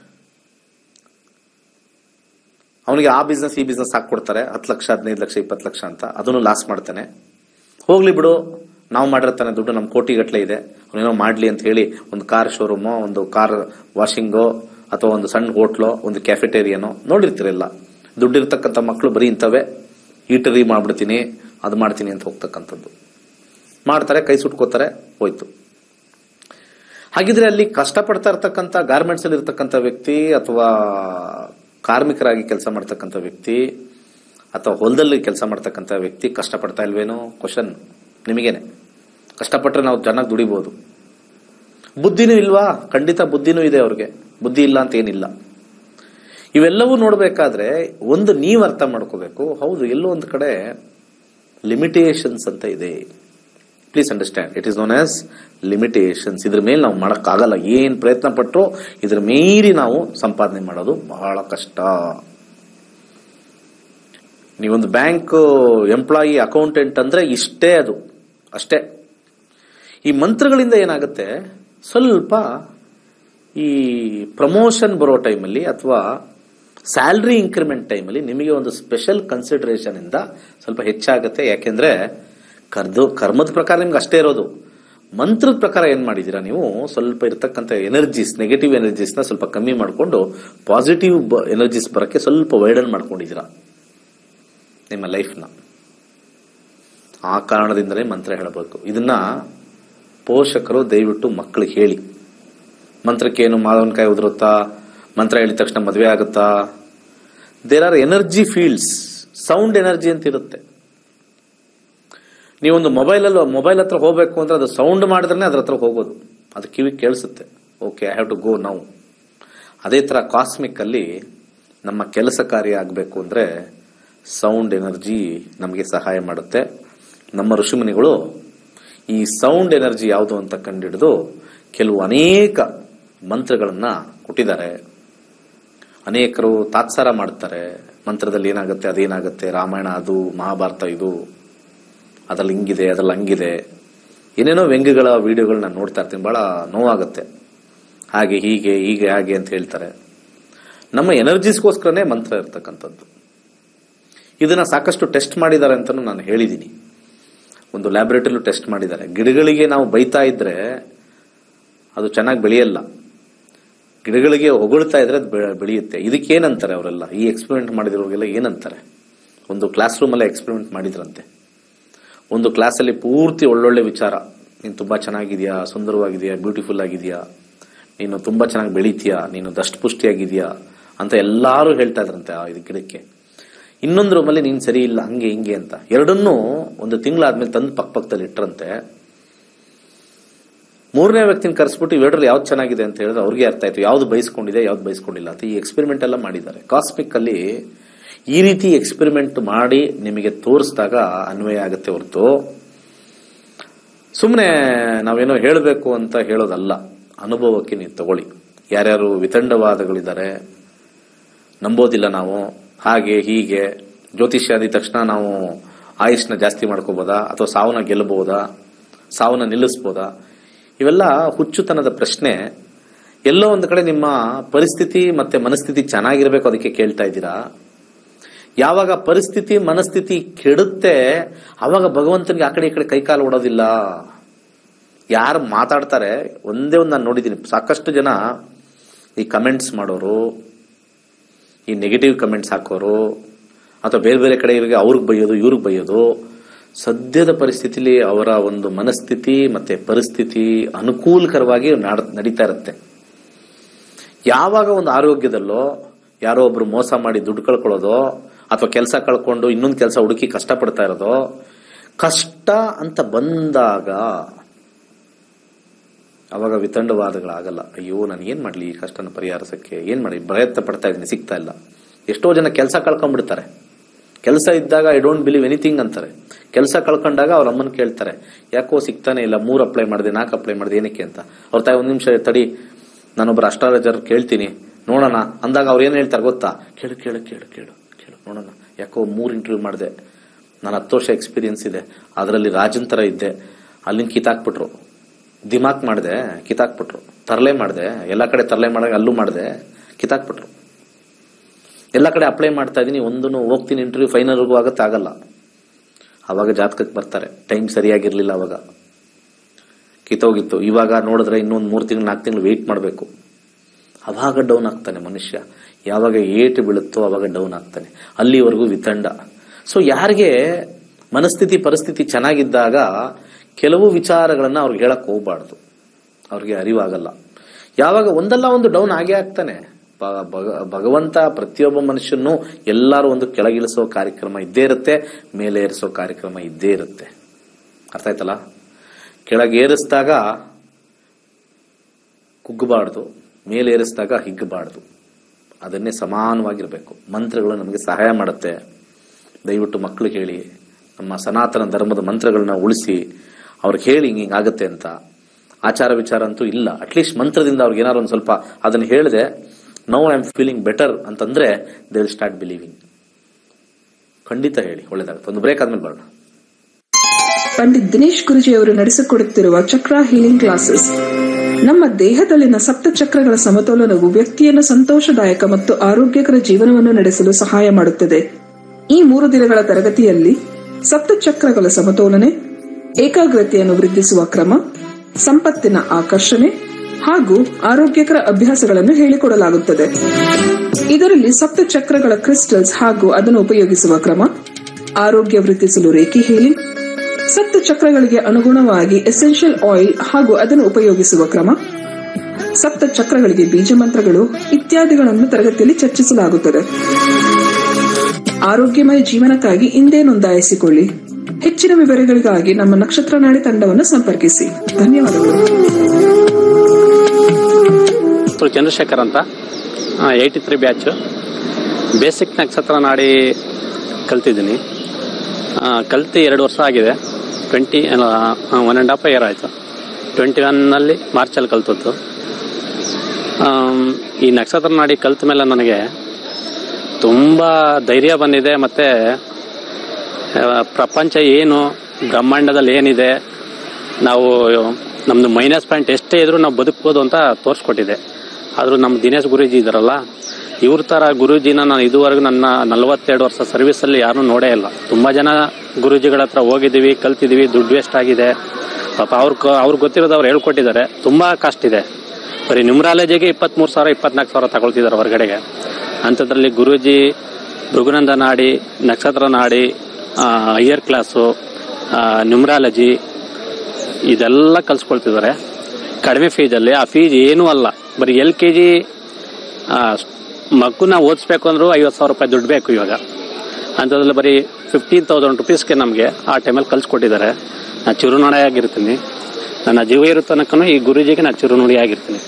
ಅವನಿಗೆ ಆ ಬಿಸ್ನೆಸ್ ಈ ಬಿಸ್ನೆಸ್ ಹಾಕೊಡ್ತಾರೆ ಹತ್ತು ಲಕ್ಷ ಹದಿನೈದು ಲಕ್ಷ ಇಪ್ಪತ್ತು ಲಕ್ಷ ಅಂತ ಅದನ್ನು ಲಾಸ್ ಮಾಡ್ತಾನೆ ಹೋಗ್ಲಿ ಬಿಡು ನಾವು ಮಾಡಿರ್ತಾನೆ ದುಡ್ಡು ನಮ್ಮ ಕೋಟಿಗಟ್ಟಲೆ ಇದೆ ಅವನೇನೋ ಮಾಡ್ಲಿ ಅಂತ ಹೇಳಿ ಒಂದು ಕಾರ್ ಶೋರೂಮೋ ಒಂದು ಕಾರ್ ವಾಷಿಂಗೋ ಅಥವಾ ಒಂದು ಸಣ್ಣ ಹೋಟ್ಲೋ ಒಂದು ಕ್ಯಾಫೆಟೇರಿಯಾನೋ ನೋಡಿರ್ತೀರಲ್ಲ ದುಡ್ಡಿರ್ತಕ್ಕಂಥ ಮಕ್ಕಳು ಬರೀ ಇಂಥವೇ ಈಟರಿ ಮಾಡ್ಬಿಡ್ತೀನಿ ಅದು ಮಾಡ್ತೀನಿ ಅಂತ ಹೋಗ್ತಕ್ಕಂಥದ್ದು ಮಾಡ್ತಾರೆ ಕೈ ಸುಟ್ಕೋತಾರೆ ಹೋಯ್ತು ಹಾಗಿದ್ರೆ ಅಲ್ಲಿ ಕಷ್ಟಪಡ್ತಾ ಇರ್ತಕ್ಕಂಥ ಗಾರ್ಮೆಂಟ್ಸ್ ಅಲ್ಲಿ ಇರ್ತಕ್ಕಂಥ ವ್ಯಕ್ತಿ ಅಥವಾ ಕಾರ್ಮಿಕರಾಗಿ ಕೆಲಸ ಮಾಡ್ತಕ್ಕಂಥ ವ್ಯಕ್ತಿ ಅಥವಾ ಹೊಲದಲ್ಲಿ ಕೆಲಸ ಮಾಡ್ತಕ್ಕಂಥ ವ್ಯಕ್ತಿ ಕಷ್ಟಪಡ್ತಾ ಇಲ್ವೇನೋ ಕ್ವಶನ್ ನಿಮಗೇನೆ ಕಷ್ಟಪಟ್ಟರೆ ನಾವು ಚೆನ್ನಾಗಿ ದುಡಿಬಹುದು ಬುದ್ಧಿನೂ ಇಲ್ವಾ ಖಂಡಿತ ಬುದ್ಧಿನೂ ಇದೆ ಅವ್ರಿಗೆ ಬುದ್ಧಿ ಇಲ್ಲ ಅಂತ ಏನಿಲ್ಲ ಇವೆಲ್ಲವೂ ನೋಡಬೇಕಾದ್ರೆ ಒಂದು ನೀವು ಅರ್ಥ ಮಾಡ್ಕೋಬೇಕು ಹೌದು ಎಲ್ಲೋ ಒಂದು ಕಡೆ ಲಿಮಿಟೇಷನ್ಸ್ ಅಂತ ಇದೆ please understand it is known as limitations ಇದ್ರ ಮೇಲೆ ನಾವು ಮಾಡೋಕ್ಕಾಗಲ್ಲ ಏನ್ ಪ್ರಯತ್ನ ಪಟ್ಟರು ಇದ್ರ ಮೀರಿ ನಾವು ಸಂಪಾದನೆ ಮಾಡೋದು ಬಹಳ ಕಷ್ಟ ನೀವೊಂದು ಬ್ಯಾಂಕ್ ಎಂಪ್ಲಾಯಿ ಅಕೌಂಟೆಂಟ್ ಅಂದ್ರೆ ಇಷ್ಟೇ ಅದು ಅಷ್ಟೇ ಈ ಮಂತ್ರಗಳಿಂದ ಏನಾಗುತ್ತೆ ಸ್ವಲ್ಪ ಈ ಪ್ರಮೋಷನ್ ಬರೋ ಟೈಮಲ್ಲಿ ಅಥವಾ ಸ್ಯಾಲ್ರಿ ಇನ್ಕ್ರಿಮೆಂಟ್ ಟೈಮಲ್ಲಿ ನಿಮಗೆ ಒಂದು ಸ್ಪೆಷಲ್ ಕನ್ಸಿಡರೇಷನ್ ಇಂದ ಸ್ವಲ್ಪ ಹೆಚ್ಚಾಗುತ್ತೆ ಯಾಕೆಂದ್ರೆ ಕರ್ದು ಕರ್ಮದ ಪ್ರಕಾರ ನಿಮ್ಗೆ ಅಷ್ಟೇ ಇರೋದು ಮಂತ್ರದ ಪ್ರಕಾರ ಏನ್ ಮಾಡಿದೀರಾ ನೀವು ಸ್ವಲ್ಪ ಇರತಕ್ಕಂಥ ಎನರ್ಜೀಸ್ ನೆಗೆಟಿವ್ ಎನರ್ಜೀಸ್ ನ ಸ್ವಲ್ಪ ಕಮ್ಮಿ ಮಾಡಿಕೊಂಡು ಪಾಸಿಟಿವ್ ಎನರ್ಜೀಸ್ ಬರಕ್ಕೆ ಸ್ವಲ್ಪ ವೈಡನ್ ಮಾಡ್ಕೊಂಡಿದ್ದೀರಾ ನಿಮ್ಮ ಲೈಫ್ನ ಆ ಕಾರಣದಿಂದಲೇ ಮಂತ್ರ ಹೇಳಬೇಕು ಇದನ್ನ ಪೋಷಕರು ದಯವಿಟ್ಟು ಮಕ್ಕಳಿಗೆ ಹೇಳಿ ಮಂತ್ರಕ್ಕೇನು ಮಾವಿನಕಾಯಿ ಉದುರುತ್ತಾ ಮಂತ್ರ ಹೇಳಿದ ತಕ್ಷಣ ಮದುವೆ ಆಗುತ್ತಾ there are energy fields sound energy ಅಂತ ಇರುತ್ತೆ ನೀವೊಂದು ಮೊಬೈಲಲ್ಲಿ ಮೊಬೈಲ್ ಹತ್ರ ಹೋಗ್ಬೇಕು ಅಂದ್ರೆ ಅದು ಸೌಂಡ್ ಮಾಡಿದ್ರೆ ಅದ್ರ ಹತ್ರ ಹೋಗೋದು ಅದು ಕಿವಿ ಕೇಳಿಸುತ್ತೆ okay I have to go now ಅದೇ ತರ ಕಾಸ್ಮಿಕ್ ಅಲ್ಲಿ ನಮ್ಮ ಕೆಲಸ ಕಾರ್ಯ ಆಗಬೇಕು ಅಂದ್ರೆ ಸೌಂಡ್ ಎನರ್ಜಿ ನಮಗೆ ಸಹಾಯ ಮಾಡುತ್ತೆ ನಮ್ಮ ಋಷಿಮುನಿಗಳು ಈ ಸೌಂಡ್ ಎನರ್ಜಿ ಯಾವುದು ಅಂತ ಕಂಡಿಡಿದು ಕೆಲವು ಅನೇಕ ಮಂತ್ರಗಳನ್ನ ಕೊಟ್ಟಿದ್ದಾರೆ ಅನೇಕರು ತಾತ್ಸಾರ ಮಾಡ್ತಾರೆ ಮಂತ್ರದಲ್ಲಿ ಏನಾಗುತ್ತೆ ಅದೇನಾಗುತ್ತೆ ರಾಮಾಯಣ ಅದು ಮಹಾಭಾರತ ಇದು ಅದ್ರಲ್ಲಿ ಹಿಂಗಿದೆ ಅದ್ರಲ್ಲಿ ಹಂಗಿದೆ ಏನೇನೋ ವ್ಯಂಗ್ಯಗಳ ವಿಡಿಯೋಗಳನ್ನ ನೋಡ್ತಾ ಇರ್ತೀನಿ ಬಹಳ ನೋವಾಗುತ್ತೆ ಹಾಗೆ ಹೀಗೆ ಹೀಗೆ ಹಾಗೆ ಅಂತ ಹೇಳ್ತಾರೆ ನಮ್ಮ ಎನರ್ಜೀಸ್ಗೋಸ್ಕರನೇ ಮಂತ್ರ ಇರ್ತಕ್ಕಂಥದ್ದು ಇದನ್ನ ಸಾಕಷ್ಟು ಟೆಸ್ಟ್ ಮಾಡಿದ್ದಾರೆ ಅಂತಲೂ ನಾನು ಹೇಳಿದ್ದೀನಿ ಒಂದು ಲ್ಯಾಬೊರೇಟರಿಲೂ ಟೆಸ್ಟ್ ಮಾಡಿದ್ದಾರೆ ಗಿಡಗಳಿಗೆ ನಾವು ಬೈತಾ ಇದ್ರೆ ಅದು ಚೆನ್ನಾಗಿ ಬೆಳೆಯಲ್ಲ ಗಿಡಗಳಿಗೆ ಹೊಗಳ್ತಾ ಇದ್ರೆ ಅದು ಬೆ- ಬೆಳೆಯುತ್ತೆ ಇದಕ್ಕೆ ಏನಂತಾರೆ ಅವರೆಲ್ಲ ಈ ಎಕ್ಸ್ಪೆರಿಮೆಂಟ್ ಮಾಡಿದಿರೋರಿಗೆಲ್ಲ ಏನಂತಾರೆ ಒಂದು ಕ್ಲಾಸ್ ರೂಮಲ್ಲೇ ಎಕ್ಸ್ಪೆರಿಮೆಂಟ್ ಮಾಡಿದ್ರಂತೆ ಒಂದು ಕ್ಲಾಸಲ್ಲಿ ಪೂರ್ತಿ ಒಳ್ಳೊಳ್ಳೆ ವಿಚಾರ ನೀನು ತುಂಬಾ ಚೆನ್ನಾಗಿದ್ಯಾ ಸುಂದರವಾಗಿದೆಯಾ ಬ್ಯೂಟಿಫುಲ್ ಆಗಿದೆಯಾ ನೀನು ತುಂಬಾ ಚೆನ್ನಾಗಿ ಬೆಳಿತೀಯಾ ನೀನು ದಷ್ಟಪುಷ್ಟಿಯಾಗಿದೆಯಾ ಅಂತ ಎಲ್ಲಾರು ಹೇಳ್ತಾ ಇದ್ರಂತೆ ಆ ಇದು ಗಿಡಕ್ಕೆ ಇನ್ನೊಂದು ರೂಮಲ್ಲಿ ನೀನು ಸರಿ ಇಲ್ಲ ಹಂಗೆ ಹಿಂಗೆ ಅಂತ ಎರಡನ್ನೂ ಒಂದು ತಿಂಗಳಾದ್ಮೇಲೆ ತಂದು ಪಕ್ಕ ಪಕ್ಕದಲ್ಲಿ ಇಟ್ರಂತೆ ಮೂರನೇ ವ್ಯಕ್ತಿನ ಕರೆಸ್ಬಿಟ್ಟು ಇವೆರಡರಲ್ಲಿ ಯಾವ್ದು ಚೆನ್ನಾಗಿದೆ ಅಂತ ಹೇಳಿದ್ರೆ ಅವ್ರಿಗೆ ಅರ್ಥ ಆಯ್ತು ಯಾವ್ದು ಬಯಸ್ಕೊಂಡಿದೆ ಯಾವ್ದು ಬಯಸ್ಕೊಂಡಿಲ್ಲ ಅಂತ ಈ ಎಕ್ಸ್ಪೆರಿಮೆಂಟ್ ಎಲ್ಲ ಮಾಡಿದ್ದಾರೆ ಕಾಸ್ಮಿಕ್ ಅಲ್ಲಿ ಈ ರೀತಿ ಎಕ್ಸ್ಪೆರಿಮೆಂಟ್ ಮಾಡಿ ನಿಮಗೆ ತೋರಿಸಿದಾಗ ಅನ್ವಯ ಆಗುತ್ತೆ ಹೊರತು ಸುಮ್ಮನೆ ನಾವೇನೋ ಹೇಳಬೇಕು ಅಂತ ಹೇಳೋದಲ್ಲ ಅನುಭವಕ್ಕೆ ನೀವು ತಗೊಳ್ಳಿ ಯಾರ್ಯಾರು ವಿತಂಡವಾದಗಳಿದ್ದಾರೆ ನಂಬೋದಿಲ್ಲ ನಾವು ಹಾಗೆ ಹೀಗೆ ಜ್ಯೋತಿಷ್ಯ ಅಂದಿದ ತಕ್ಷಣ ನಾವು ಆಯುಷ್ನ ಜಾಸ್ತಿ ಮಾಡ್ಕೋಬೋದಾ ಅಥವಾ ಸಾವನ್ನ ಗೆಲ್ಲಬಹುದಾ ಸಾವನ್ನ ನಿಲ್ಲಿಸ್ಬೋದಾ ಇವೆಲ್ಲ ಹುಚ್ಚುತನದ ಪ್ರಶ್ನೆ ಎಲ್ಲೋ ಒಂದು ಕಡೆ ನಿಮ್ಮ ಪರಿಸ್ಥಿತಿ ಮತ್ತೆ ಮನಸ್ಥಿತಿ ಚೆನ್ನಾಗಿರ್ಬೇಕು ಅದಕ್ಕೆ ಕೇಳ್ತಾ ಇದ್ದೀರಾ ಯಾವಾಗ ಪರಿಸ್ಥಿತಿ ಮನಸ್ಥಿತಿ ಕೆಡುತ್ತೆ ಅವಾಗ ಭಗವಂತನಿಗೆ ಆ ಕಡೆ ಈ ಕಡೆ ಕೈಕಾಲು ಓಡೋದಿಲ್ಲ ಯಾರು ಮಾತಾಡ್ತಾರೆ ಒಂದೇ ಒಂದು ನಾನು ನೋಡಿದ್ದೀನಿ ಸಾಕಷ್ಟು ಜನ ಈ ಕಮೆಂಟ್ಸ್ ಮಾಡೋರು ಈ ನೆಗೆಟಿವ್ ಕಮೆಂಟ್ಸ್ ಹಾಕೋರು ಅಥವಾ ಬೇರೆ ಬೇರೆ ಕಡೆ ಇವ್ರಿಗೆ ಅವ್ರಿಗೆ ಬೈಯೋದು ಇವ್ರಿಗೆ ಬೈಯೋದು ಸದ್ಯದ ಪರಿಸ್ಥಿತಿಲಿ ಅವರ ಒಂದು ಮನಸ್ಥಿತಿ ಮತ್ತೆ ಪರಿಸ್ಥಿತಿ ಅನುಕೂಲಕರವಾಗಿ ನಾಡ್- ನಡೀತಾ ಇರುತ್ತೆ ಯಾವಾಗ ಒಂದು ಆರೋಗ್ಯದಲ್ಲೋ ಯಾರೋ ಒಬ್ರು ಮೋಸ ಮಾಡಿ ದುಡ್ಡು ಕಳ್ಕೊಳ್ಳೋದು ಅಥವಾ ಕೆಲಸ ಕಳ್ಕೊಂಡು ಇನ್ನೊಂದು ಕೆಲಸ ಹುಡುಕಿ ಕಷ್ಟಪಡ್ತಾ ಇರೋದು ಕಷ್ಟ ಅಂತ ಬಂದಾಗ ಅವಾಗ ವಿತಂಡವಾದಗಳಾಗಲ್ಲ ಅಯ್ಯೋ ನಾನು ಏನ್ ಮಾಡ್ಲಿ ಈ ಕಷ್ಟನ ಪರಿಹರಿಸಕ್ಕೆ ಏನ್ ಮಾಡಿ ಪ್ರಯತ್ನ ಪಡ್ತಾ ಇದ್ದೀನಿ ಸಿಗ್ತಾ ಇಲ್ಲ ಎಷ್ಟೋ ಜನ ಕೆಲಸ ಕಳ್ಕೊಂಡ್ಬಿಡ್ತಾರೆ ಕೆಲಸ ಇದ್ದಾಗ ಐ ಡೋಂಟ್ ಬಿಲೀವ್ ಎನಿಥಿಂಗ್ ಅಂತಾರೆ ಕೆಲಸ ಕಳ್ಕೊಂಡಾಗ ಅವ್ರ ಅಮ್ಮನ ಕೇಳ್ತಾರೆ ಯಾಕೋ ಸಿಗ್ತಾನೆ ಇಲ್ಲ ಮೂರ್ ಅಪ್ಲೈ ಮಾಡಿದೆ ನಾಲ್ಕು ಅಪ್ಲೈ ಮಾಡಿದೆ ಏನಕ್ಕೆ ಅಂತ ಅವ್ರ ತಾಯಿ ಒಂದ್ ನಿಮಿಷ ತಡಿ ನಾನೊಬ್ಬರು ಅಸ್ಟ್ರಾಲಜರ್ ಕೇಳ್ತೀನಿ ನೋಡೋಣ ಅಂದಾಗ ಅವ್ರು ಏನ್ ಹೇಳ್ತಾರೆ ಗೊತ್ತಾ ಕೇಳು ಕೇಳು ಕೇಳು ಕೇಳು ಕೇಳು ನೋಡೋಣ ಯಾಕೋ ಮೂರ್ ಇಂಟರ್ವ್ಯೂ ಮಾಡಿದೆ ನಾನು ಹತ್ತು ವರ್ಷ ಎಕ್ಸ್ಪೀರಿಯನ್ಸ್ ಇದೆ ಅದರಲ್ಲಿ ರಾಜನ್ ತರ ಇದ್ದೆ ಅಲ್ಲಿಂದ ಕಿತ್ತಾಕ್ಬಿಟ್ರು ದಿಮಾಕ್ ಮಾಡಿದೆ ಕಿತ್ತಾಕ್ಬಿಟ್ರು ತರಲೆ ಮಾಡಿದೆ ಎಲ್ಲ ಕಡೆ ತರಲೆ ಮಾಡಾಗ ಅಲ್ಲೂ ಮಾಡಿದೆ ಕಿತ್ತಾಕ್ಬಿಟ್ರು ಎಲ್ಲ ಕಡೆ ಅಪ್ಲೈ ಮಾಡ್ತಾ ಇದೀನಿ ಒಂದೂ ಹೋಗ್ತೀನಿ ಇಂಟರ್ವ್ಯೂ ಫೈನಲ್ಗೂ ಆಗತ್ತೆ ಆಗಲ್ಲ ಅವಾಗ ಜಾತಕಕ್ಕೆ ಬರ್ತಾರೆ ಟೈಮ್ ಸರಿಯಾಗಿರ್ಲಿಲ್ಲ ಅವಾಗ ಕಿತ್ತೋಗಿತ್ತು ಇವಾಗ ನೋಡಿದ್ರೆ ಇನ್ನೊಂದು ಮೂರು ತಿಂಗಳು ನಾಲ್ಕು ತಿಂಗಳು ವೆಯ್ಟ್ ಮಾಡಬೇಕು ಅವಾಗ ಡೌನ್ ಆಗ್ತಾನೆ ಮನುಷ್ಯ ಯಾವಾಗ ಏಟು ಬೀಳುತ್ತೋ ಅವಾಗ ಡೌನ್ ಆಗ್ತಾನೆ ಅಲ್ಲಿವರೆಗೂ ವಿತಂಡ ಸೊ ಯಾರಿಗೆ ಮನಸ್ಥಿತಿ ಪರಿಸ್ಥಿತಿ ಚೆನ್ನಾಗಿದ್ದಾಗ ಕೆಲವು ವಿಚಾರಗಳನ್ನ ಅವ್ರಿಗೆ ಹೇಳಕ್ ಹೋಗ್ಬಾರ್ದು ಅವ್ರಿಗೆ ಅರಿವಾಗಲ್ಲ ಯಾವಾಗ ಒಂದಲ್ಲ ಒಂದು ಡೌನ್ ಆಗೇ ಆಗ್ತಾನೆ ಭ- ಭಗ- ಭಗವಂತ ಪ್ರತಿಯೊಬ್ಬ ಮನುಷ್ಯನೂ ಎಲ್ಲರೂ ಒಂದು ಕೆಳಗಿಳಿಸೋ ಕಾರ್ಯಕ್ರಮ ಇದ್ದೇ ಇರುತ್ತೆ ಮೇಲೆ ಏರಿಸೋ ಕಾರ್ಯಕ್ರಮ ಇದ್ದೇ ಇರುತ್ತೆ ಅರ್ಥ ಆಯ್ತಲ್ಲ ಕೆಳಗೇರಿಸಿದಾಗ ಕುಗ್ಗಬಾರ್ದು ಮೇಲೇರಿಸಿದಾಗ ಹಿಗ್ಗಬಾರ್ದು ಅದನ್ನೇ ಸಮಾನವಾಗಿರಬೇಕು ಮಂತ್ರಗಳು ನಮಗೆ ಸಹಾಯ ಮಾಡುತ್ತೆ ದಯವಿಟ್ಟು ಮಕ್ಕಳಿಗೆ ಹೇಳಿ ನಮ್ಮ ಸನಾತನ ಧರ್ಮದ ಮಂತ್ರಗಳನ್ನ ಉಳಿಸಿ ಅವ್ರಿಗೆ ಹೇಳಿ ಹಿಂಗೆ ಹಿಂಗಾಗತ್ತೆ ಅಂತ ಆಚಾರ ವಿಚಾರ ಅಂತೂ ಇಲ್ಲ ಅಟ್ಲೀಸ್ಟ್ ಮಂತ್ರದಿಂದ ಅವ್ರಿಗೆ ಏನಾದ್ರು ಒಂದು ಸ್ವಲ್ಪ ಅದನ್ನ ಹೇಳಿದೆ now I am feeling better ಅಂತಂದ್ರೆ ದೇ ವಿಲ್ ಸ್ಟಾರ್ಟ್ ಬಿಲೀವಿಂಗ್ ಖಂಡಿತ ಹೇಳಿ ಒಳ್ಳೇದಾಗುತ್ತೆ ಒಂದು ಬ್ರೇಕ್ ಆದ್ಮೇಲೆ ಬರೋಣ ಪಂಡಿತ್ ದಿನೇಶ್ ಗುರುಜಿ ಅವರು ನಡೆಸಿಕೊಡುತ್ತಿರುವ ಚಕ್ರ ಹೀಲಿಂಗ್ ಕ್ಲಾಸಸ್ ನಮ್ಮ ದೇಹದಲ್ಲಿನ ಸಪ್ತ ಚಕ್ರಗಳ ಸಮತೋಲನವು ವ್ಯಕ್ತಿಯನ್ನು ಸಂತೋಷದಾಯಕ ಮತ್ತು ಆರೋಗ್ಯಕರ ಜೀವನವನ್ನು ನಡೆಸಲು ಸಹಾಯ ಮಾಡುತ್ತದೆ ಈ ಮೂರು ದಿನಗಳ ತರಗತಿಯಲ್ಲಿ ಸಪ್ತ ಚಕ್ರಗಳ ಸಮತೋಲನೆ ಏಕಾಗ್ರತೆಯನ್ನು ವೃದ್ಧಿಸುವ ಕ್ರಮ ಸಂಪತ್ತಿನ ಆಕರ್ಷಣೆ ಹಾಗೂ ಆರೋಗ್ಯಕರ ಅಭ್ಯಾಸಗಳನ್ನು ಹೇಳಿಕೊಡಲಾಗುತ್ತದೆ ಇದರಲ್ಲಿ ಸಪ್ತ ಚಕ್ರಗಳ ಕ್ರಿಸ್ಟಲ್ಸ್ ಹಾಗೂ ಅದನ್ನು ಉಪಯೋಗಿಸುವ ಕ್ರಮ ಆರೋಗ್ಯ ವೃದ್ಧಿಸಲು ರೇಖಿ ಹೀಲಿಂಗ್ ಸಪ್ತ ಚಕ್ರಗಳಿಗೆ ಅನುಗುಣವಾಗಿ ಎಸೆನ್ಷಿಯಲ್ ಆಯಿಲ್ ಹಾಗೂ ಅದನ್ನು ಉಪಯೋಗಿಸುವ ಕ್ರಮ ಸಪ್ತ ಚಕ್ರಗಳಿಗೆ ಬೀಜ ಮಂತ್ರಗಳು ಇತ್ಯಾದಿಗಳನ್ನು ತರಗತಿಯಲ್ಲಿ ಚರ್ಚಿಸಲಾಗುತ್ತದೆ ಆರೋಗ್ಯಮಯ ಜೀವನಕ್ಕಾಗಿ ಇಂದೇ ನೋಂದಾಯಿಸಿಕೊಳ್ಳಿ ಹೆಚ್ಚಿನ ವಿವರಗಳಿಗಾಗಿ ನಮ್ಮ ನಕ್ಷತ್ರ ನಾಡಿ ತಂಡವನ್ನು ಸಂಪರ್ಕಿಸಿ ಧನ್ಯವಾದಗಳು ಹೆಸರು ಚಂದ್ರಶೇಖರ್ ಅಂತ ಏಯ್ಟಿ ತ್ರೀ ಬ್ಯಾಚು ಬೇಸಿಕ್ ನಕ್ಷತ್ರ ನಾಡಿ ಕಲ್ತಿದ್ದೀನಿ ಆ, ಕಲ್ತು ಎರಡು ವರ್ಷ ಆಗಿದೆ twenty one and half year ಆಯಿತು ಟ್ವೆಂಟಿ ಒನ್ನಲ್ಲಿ ಮಾರ್ಚಲ್ಲಿ ಕಲ್ತದ್ದು ಆಮ್, ಈ ನಕ್ಷತ್ರ ನಾಡಿ ಕಲ್ತ ಮೇಲೆ ನನಗೆ ತುಂಬ ಧೈರ್ಯ ಬಂದಿದೆ ಮತ್ತು ಪ್ರಪಂಚ ಏನು ಬ್ರಹ್ಮಾಂಡದಲ್ಲಿ ಏನಿದೆ ನಾವು ನಮ್ಮದು ಮೈನಸ್ ಪಾಯಿಂಟ್ ಎಷ್ಟೇ ಇದ್ರೂ ನಾವು ಬದುಕ್ಬೋದು ಅಂತ ತೋರಿಸ್ಕೊಟ್ಟಿದೆ ಆದರೂ ನಮ್ಮ ದಿನೇಶ್ ಗುರೂಜಿ ಇದ್ದಾರಲ್ಲ ಇವ್ರ ಥರ ಗುರೂಜಿನ ನಾನು ಇದುವರೆಗೂ ನನ್ನ ನಲವತ್ತೆರಡು ವರ್ಷ ಸರ್ವಿಸಲ್ಲಿ ಯಾರೂ ನೋಡೇ ಇಲ್ಲ ತುಂಬ ಜನ ಗುರೂಜಿಗಳ ಹತ್ರ ಹೋಗಿದ್ದೀವಿ ಕಲ್ತಿದ್ದೀವಿ ದುಡ್ಡು ವೇಸ್ಟ್ ಆಗಿದೆ ಪಾಪ ಅವ್ರ ಅವ್ರಿಗೆ ಗೊತ್ತಿರೋದು ಅವ್ರು ಹೇಳ್ಕೊಟ್ಟಿದ್ದಾರೆ ತುಂಬ ಕಾಸ್ಟ್ ಇದೆ ಬರೀ ನ್ಯೂಮರಾಲಜಿಗೆ ಇಪ್ಪತ್ತ್ಮೂರು ಸಾವಿರ ಇಪ್ಪತ್ನಾಲ್ಕು ಸಾವಿರ ತಗೊಳ್ತಿದ್ದಾರೆ ಹೊರಗಡೆಗೆ ಅಂಥದ್ರಲ್ಲಿ ಗುರೂಜಿ ಭೃಗುನಂದ ನಾಡಿ ನಕ್ಷತ್ರ ನಾಡಿ ಹೈಯರ್ ಕ್ಲಾಸು ನ್ಯೂಮರಾಲಜಿ ಇದೆಲ್ಲ ಕಲ್ಸ್ಕೊಳ್ತಿದ್ದಾರೆ ಕಡಿಮೆ ಫೀಸಲ್ಲಿ ಆ ಫೀಸ್ ಏನೂ ಅಲ್ಲ ಬರೀ ಎಲ್ ಕೆ ಜಿ ಮಗುನ ಓದಿಸ್ಬೇಕು ಅಂದ್ರೂ ಐವತ್ತು ಸಾವಿರ ರೂಪಾಯಿ ದುಡ್ಡು ಬೇಕು ಇವಾಗ ಅಂಥದ್ರಲ್ಲಿ ಬರೀ ಫಿಫ್ಟೀನ್ ತೌಸಂಡ್ ರುಪೀಸ್ಗೆ ನಮಗೆ ಆ ಟೈಮಲ್ಲಿ ಕಲ್ಸ್ಕೊಟ್ಟಿದ್ದಾರೆ ನಾನು ಚಿರುನುಡಿಯಾಗಿರ್ತೀನಿ ನನ್ನ ಜೀವ ಇರೋ ತನಕನೂ ಈ ಗುರೂಜಿಗೆ ನಾನು ಚಿರುನುಡಿಯಾಗಿರ್ತೀನಿ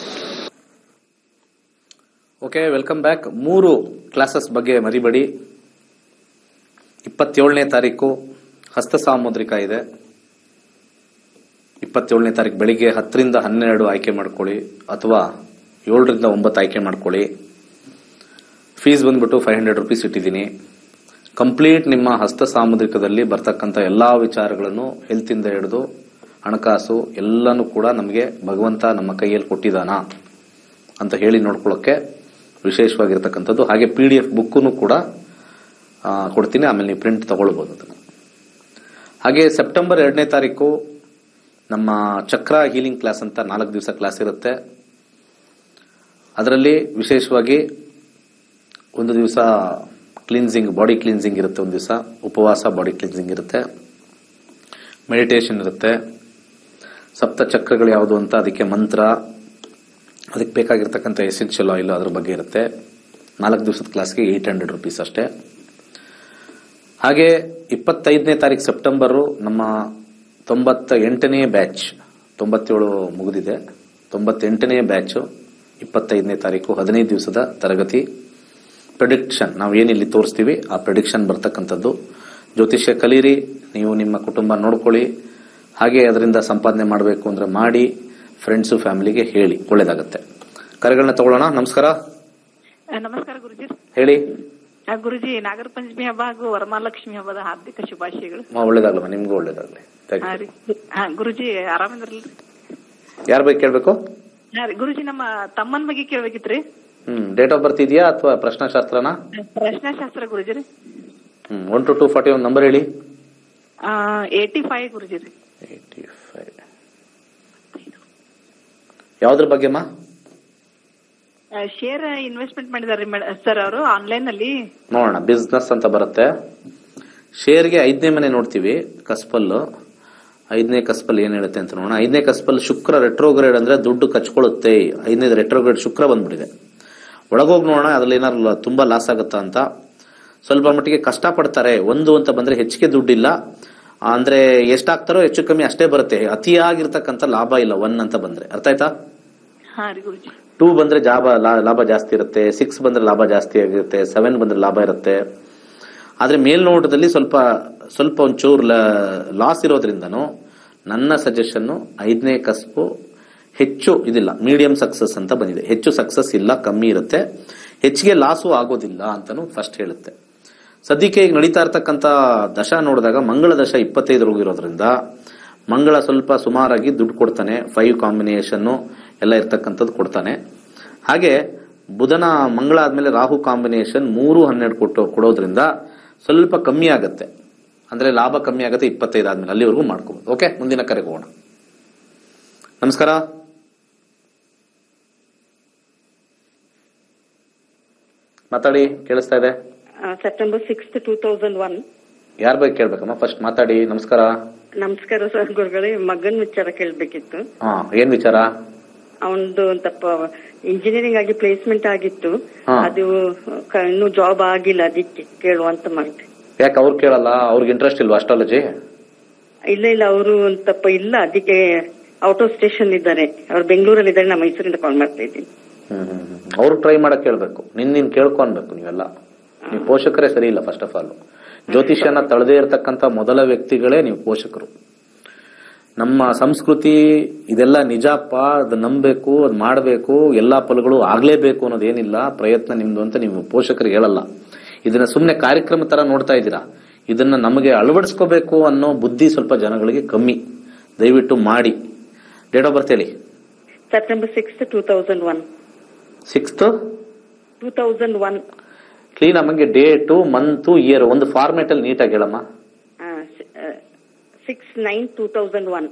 ಓಕೆ ವೆಲ್ಕಮ್ ಬ್ಯಾಕ್ ಮೂರು ಕ್ಲಾಸಸ್ ಬಗ್ಗೆ ಮರಿಬೇಡಿ ಇಪ್ಪತ್ತೇಳನೇ ತಾರೀಕು ಹಸ್ತ ಸಾಮುದ್ರಿಕ ಇದೆ ಇಪ್ಪತ್ತೇಳನೇ ತಾರೀಕು ಬೆಳಿಗ್ಗೆ ಹತ್ತರಿಂದ ಹನ್ನೆರಡು ಆಯ್ಕೆ ಮಾಡ್ಕೊಳ್ಳಿ ಅಥವಾ ಏಳರಿಂದ ಒಂಬತ್ತು ಆಯ್ಕೆ ಮಾಡ್ಕೊಳ್ಳಿ ಫೀಸ್ ಬಂದ್ಬಿಟ್ಟು ಫೈವ್ ಹಂಡ್ರೆಡ್ ರುಪೀಸ್ ಇಟ್ಟಿದ್ದೀನಿ ಕಂಪ್ಲೀಟ್ ನಿಮ್ಮ ಹಸ್ತ ಸಾಮುದ್ರಿಕದಲ್ಲಿ ಬರ್ತಕ್ಕಂಥ ಎಲ್ಲಾ ವಿಚಾರಗಳನ್ನು ಹೆಲ್ತಿಂದ ಹಿಡಿದು ಹಣಕಾಸು ಎಲ್ಲನೂ ಕೂಡ ನಮಗೆ ಭಗವಂತ ನಮ್ಮ ಕೈಯಲ್ಲಿ ಕೊಟ್ಟಿದ್ದಾನ ಅಂತ ಹೇಳಿ ನೋಡ್ಕೊಳ್ಳೋಕ್ಕೆ ವಿಶೇಷವಾಗಿರ್ತಕ್ಕಂಥದ್ದು ಹಾಗೆ ಪಿ ಡಿ ಎಫ್ ಬುಕ್ಕನ್ನು ಕೂಡ ಆ, ಕೊಡ್ತೀನಿ ಆಮೇಲೆ ನೀವು ಪ್ರಿಂಟ್ ತಗೊಳ್ಬೋದು ಅದನ್ನು ಹಾಗೆ ಸೆಪ್ಟೆಂಬರ್ ಎರಡನೇ ತಾರೀಕು ನಮ್ಮ ಚಕ್ರ ಹೀಲಿಂಗ್ ಕ್ಲಾಸ್ ಅಂತ ನಾಲ್ಕು ದಿವಸ ಕ್ಲಾಸ್ ಇರುತ್ತೆ ಅದರಲ್ಲಿ ವಿಶೇಷವಾಗಿ ಒಂದು ದಿವಸ ಕ್ಲೀನ್ಸಿಂಗ್ ಬಾಡಿ ಕ್ಲೀನ್ಸಿಂಗ್ ಇರುತ್ತೆ ಒಂದು ದಿವಸ ಉಪವಾಸ ಬಾಡಿ ಕ್ಲೀನ್ಸಿಂಗ್ ಇರುತ್ತೆ ಮೆಡಿಟೇಷನ್ ಇರುತ್ತೆ ಸಪ್ತ ಚಕ್ರಗಳು ಯಾವುದು ಅಂತ ಅದಕ್ಕೆ ಮಂತ್ರ ಅದಕ್ಕೆ ಬೇಕಾಗಿರ್ತಕ್ಕಂಥ ಎಸೆನ್ಷಿಯಲ್ ಆಯಿಲ್ ಅದ್ರ ಬಗ್ಗೆ ಇರುತ್ತೆ ನಾಲ್ಕು ದಿವಸದ ಕ್ಲಾಸ್ಗೆ ಏಯ್ಟ್ ಹಂಡ್ರೆಡ್ ರುಪೀಸ್ ಅಷ್ಟೇ ಹಾಗೆ ಇಪ್ಪತ್ತೈದನೇ ತಾರೀಕು ಸೆಪ್ಟೆಂಬರು ನಮ್ಮ ತೊಂಬತ್ತ ಎಂಟನೇ ಬ್ಯಾಚ್ ತೊಂಬತ್ತೇಳು ಮುಗಿದಿದೆ ತೊಂಬತ್ತೆಂಟನೇ ಬ್ಯಾಚು ಇಪ್ಪತ್ತೈದನೇ ತಾರೀಕು ಹದಿನೈದು ದಿವಸದ ತರಗತಿ ಪ್ರಿಡಿಕ್ಷನ್ ನಾವು ಏನಿಲ್ಲಿ ತೋರಿಸ್ತೀವಿ ಆ ಪ್ರಿಡಿಕ್ಷನ್ ಬರ್ತಕ್ಕಂಥದ್ದು ಜ್ಯೋತಿಷ್ಯ ಕಲೀರಿ ನೀವು ನಿಮ್ಮ ಕುಟುಂಬ ನೋಡ್ಕೊಳ್ಳಿ ಹಾಗೆ ಅದರಿಂದ ಸಂಪಾದನೆ ಮಾಡಬೇಕು ಅಂದ್ರೆ ಮಾಡಿ ಫ್ರೆಂಡ್ಸು ಫ್ಯಾಮಿಲಿಗೆ ಹೇಳಿ ಒಳ್ಳೇದಾಗತ್ತೆ ಕರೆಗಳನ್ನ ತಗೊಳ್ಳೋಣ ನಮಸ್ಕಾರ ಆ, ನಮಸ್ಕಾರ ಗುರುಜಿ ಹೇಳಿ ಆ, ಗುರುಜಿ ನಾಗರ ಪಂಚಮಿ ಹಬ್ಬ ಹಾಗೂ ವರಮಹಾಲಕ್ಷ್ಮಿ ಹಬ್ಬದ ಹಾರ್ದಿಕ ಶುಭಾಶಯಗಳು ಹಾ, ಒಳ್ಳೇದಾಗ್ಲಮ್ಮ ನಿಮ್ಗೂ ಒಳ್ಳೇದಾಗ್ಲಿ Thank you. ಹಾ ರೀ ಹಾ ಗುರುಜಿ ಆರಾಮಿದ್ರಲ್ರಿ ಯಾರ ಬಗ್ಗೆ ಕೇಳಬೇಕು ಹಾ ರೀ ಗುರುಜಿ ನಮ್ಮ ತಮ್ಮನ್ ಬಗ್ಗೆ ಕೇಳ್ಬೇಕಿತ್ರಿ ಹ್ಮ್ ಡೇಟ್ ಆಫ್ ಬರ್ತ್ ಇದೆಯಾ ಅಥವಾ ಪ್ರಶ್ನಾಶಾಸ್ತ್ರನಾ ಪ್ರಶ್ನಾಶಾಸ್ತ್ರ ಗುರುಜಿ ರೀ ಹ್ಮ್ ಒನ್ ಟು ಟೂ ಫಾರ್ಟಿ ಒಂದು ನಂಬರ್ ಹೇಳಿ ಏಟಿ ಫೈವ್ ಗುರುಜಿ ರೀ ಏಯ್ಟಿ ಫೈವ್ ಯಾವ್ದ್ರ ಬಗ್ಗೆಮ್ಮ ಶೇರ್ ಇನ್ವೆಸ್ಟ್ಮೆಂಟ್ ಮಾಡಿದಾರೆ ಸರ್ ಅವರು ಆನ್ಲೈನ್ ಅಲ್ಲಿ ನೋಡೋಣ ಬಿಸ್ನೆಸ್ ಅಂತ ಬರುತ್ತೆ ಶೇರ್ಗೆ ಐದನೇ ಮನೆ ನೋಡ್ತೀವಿ ಕಸ್ಪಲ್ಲು ಐದನೇ ಕಸ್ಪಲ್ ಏನ್ ಹೇಳುತ್ತೆ ಅಂತ ನೋಡೋಣ ಐದನೇ ಕಸ್ಪಲ್ ಶುಕ್ರ ರೆಟ್ರೋಗ್ರೇಡ್ ಅಂದ್ರೆ ದುಡ್ಡು ಕಚ್ಕೊಳ್ಳುತ್ತೆ ಐದನೇ ರೆಟ್ರೋಗ್ರೇಡ್ ಶುಕ್ರ ಬಂದ್ಬಿಟ್ಟಿದೆ ಒಳಗೋಗಿ ನೋಡೋಣ ಅದ್ರಲ್ಲಿ ಏನಾದ್ರು ತುಂಬಾ ಲಾಸ್ ಆಗುತ್ತಾ ಅಂತ ಸ್ವಲ್ಪ ಮಟ್ಟಿಗೆ ಕಷ್ಟ ಪಡ್ತಾರೆ ಒಂದು ಅಂತ ಬಂದ್ರೆ ಹೆಚ್ಚಿಗೆ ದುಡ್ಡಿಲ್ಲ ಅಂದ್ರೆ ಎಷ್ಟಾಗ್ತಾರೋ ಹೆಚ್ಚು ಕಮ್ಮಿ ಅಷ್ಟೇ ಬರುತ್ತೆ ಅತಿಯಾಗಿರ್ತಕ್ಕಂಥ ಲಾಭ ಇಲ್ಲ ಒನ್ ಅಂತ ಬಂದ್ರೆ ಅರ್ಥ ಆಯ್ತಾ ಹಾ ರೀ ಗುರುಜಿ ಟೂ ಬಂದ್ರೆ ಜಾಬ ಲಾ- ಲಾಭ ಜಾಸ್ತಿ ಇರುತ್ತೆ ಸಿಕ್ಸ್ ಬಂದ್ರೆ ಲಾಭ ಜಾಸ್ತಿ ಆಗಿರುತ್ತೆ ಸೆವೆನ್ ಬಂದ್ರೆ ಲಾಭ ಇರುತ್ತೆ ಆದ್ರೆ ಮೇಲ್ನೋಟದಲ್ಲಿ ಸ್ವಲ್ಪ ಸ್ವಲ್ಪ ಒಂಚೂರು ಲಾಸ್ ಇರೋದ್ರಿಂದನೂ ನನ್ನ ಸಜೆಷನ್ ಐದನೇ ಕಸ್ಬು ಹೆಚ್ಚು ಇದಿಲ್ಲ ಮೀಡಿಯಂ ಸಕ್ಸಸ್ ಅಂತ ಬಂದಿದೆ ಹೆಚ್ಚು ಸಕ್ಸಸ್ ಇಲ್ಲ ಕಮ್ಮಿ ಇರುತ್ತೆ ಹೆಚ್ಚಿಗೆ ಲಾಸು ಆಗೋದಿಲ್ಲ ಅಂತಾನು ಫಸ್ಟ್ ಹೇಳುತ್ತೆ ಸದ್ಯಕ್ಕೆ ಈಗ ನಡೀತಾ ಇರ್ತಕ್ಕಂಥ ದಶ ನೋಡಿದಾಗ ಮಂಗಳ ದಶ ಇಪ್ಪತ್ತೈದು ಇರೋದ್ರಿಂದ ಮಂಗಳ ಸ್ವಲ್ಪ ಸುಮಾರಾಗಿ ದುಡ್ಡು ಕೊಡ್ತಾನೆ ಫೈವ್ ಕಾಂಬಿನೇಷನ್ ಎಲ್ಲ ಇರ್ತಕ್ಕಂಥದ್ದು ಕೊಡ್ತಾನೆ ಹಾಗೆ ಬುಧನ ಮಂಗಳ ಆದ್ಮೇಲೆ ರಾಹು ಕಾಂಬಿನೇಷನ್ ಮೂರು ಹನ್ನೆರಡು ಕೊಟ್ಟು ಕೊಡೋದ್ರಿಂದ ಸ್ವಲ್ಪ ಕಮ್ಮಿ ಆಗುತ್ತೆ ಅಂದ್ರೆ ಲಾಭ ಕಮ್ಮಿ ಆಗುತ್ತೆ ಇಪ್ಪತ್ತೈದು ಆದ್ಮೇಲೆ ಅಲ್ಲಿವರೆಗೂ ಮಾಡ್ಕೋಬಹುದು ಓಕೆ ಮುಂದಿನ ಕರೆಗೆ ಹೋಗೋಣ ನಮಸ್ಕಾರ ಮಾತಾಡಿ ಕೇಳಿಸ್ತಾ ಇದೆ September sixth two thousand one ಯಾರ ಬಗ್ಗೆ ಕೇಳ್ಬೇಕಮ್ಮ ಫಸ್ಟ್ ಮಾತಾಡಿ ನಮಸ್ಕಾರ ನಮಸ್ಕಾರ ಸರ್ ಗುರುಗಳೇ ಮಗನ್ ವಿಚಾರ ಕೇಳ್ಬೇಕಿತ್ತು ಹಾ ಏನ್ ವಿಚಾರ ಅವನದು ತಪ್ಪ ಇಂಜಿನಿಯರಿಂಗ್ ಆಗಿ ಪ್ಲೇಸ್ಮೆಂಟ್ ಆಗಿತ್ತು ಹಾ. ಅದು ಕ- ಇನ್ನೂ ಜಾಬ್ ಆಗಿಲ್ಲ ಅದಕ್ಕೆ ಕೇಳುವಂತ ಮಾಡಿದೆ ಯಾಕೆ ಅವ್ರು ಕೇಳಲ್ಲ ಅವ್ರಿಗೆ ಇಂಟ್ರೆಸ್ಟ್ ಇಲ್ವಾ ಅಸ್ಟ್ರಾಲಜಿ ಇಲ್ಲ ಇಲ್ಲ ಅವರು ತಪ್ಪ ಇಲ್ಲ ಅದಕ್ಕೆ ಔಟ್ ಆಫ್ ಸ್ಟೇಷನ್ ಇದ್ದಾರೆ ಅವ್ರು ಬೆಂಗಳೂರಲ್ಲಿ ಇದ್ದಾರೆ ನಾ ಮೈಸೂರಿಂದ ಕಾಲ್ ಮಾಡ್ತಾ ಇದ್ದೀನಿ ಹ್ಮ್ ಹ್ಮ್ ಹ್ಮ್. ಅವ್ರು ಟ್ರೈ ಮಾಡಕ್ ಕೇಳ್ಬೇಕು ನಿನ್ ನೀನ್ ಕೇಳ್ಕೊನ್ಬೇಕು ನೀವೆಲ್ಲ ನೀವು ಪೋಷಕರೇ ಸರಿ ಇಲ್ಲ ಫಸ್ಟ್ ಆಫ್ ಆಲ್ ಜ್ಯೋತಿಷ್ಯನ ತಳದೇ ಇರತಕ್ಕಂತ ಮೊದಲ ವ್ಯಕ್ತಿಗಳೇ ನೀವು ಪೋಷಕರು ನಮ್ಮ ಸಂಸ್ಕೃತಿ ಇದೆಲ್ಲ ನಿಜಪ್ಪ ಅದು ನಂಬಬೇಕು ಅದು ಮಾಡಬೇಕು ಎಲ್ಲಾ ಫಲಗಳು ಆಗ್ಲೇಬೇಕು ಅನ್ನೋದೇನಿಲ್ಲ ಪ್ರಯತ್ನ ನಿಮ್ದು ಅಂತ ನೀವು ಪೋಷಕರಿಗೆ ಹೇಳಲ್ಲ ಇದನ್ನ ಸುಮ್ಮನೆ ಕಾರ್ಯಕ್ರಮ ತರ ನೋಡ್ತಾ ಇದ್ದೀರಾ ಇದನ್ನ ನಮಗೆ ಅಳವಡಿಸ್ಕೋಬೇಕು ಅನ್ನೋ ಬುದ್ಧಿ ಸ್ವಲ್ಪ ಜನಗಳಿಗೆ ಕಮ್ಮಿ ದಯವಿಟ್ಟು ಮಾಡಿ ಡೇಟ್ ಆಫ್ ಬರ್ತ್ ಹೇಳಿ September sixth two thousand one sixth two thousand one clean ನಮಗೆ ಡೇಟು ಮಂತು ಇಯರ್ ಒಂದು ಫಾರ್ಮೇಟ್ ಅಲ್ಲಿ ನೀಟಾಗಿ ಹೇಳಮ್ಮ six nine two thousand one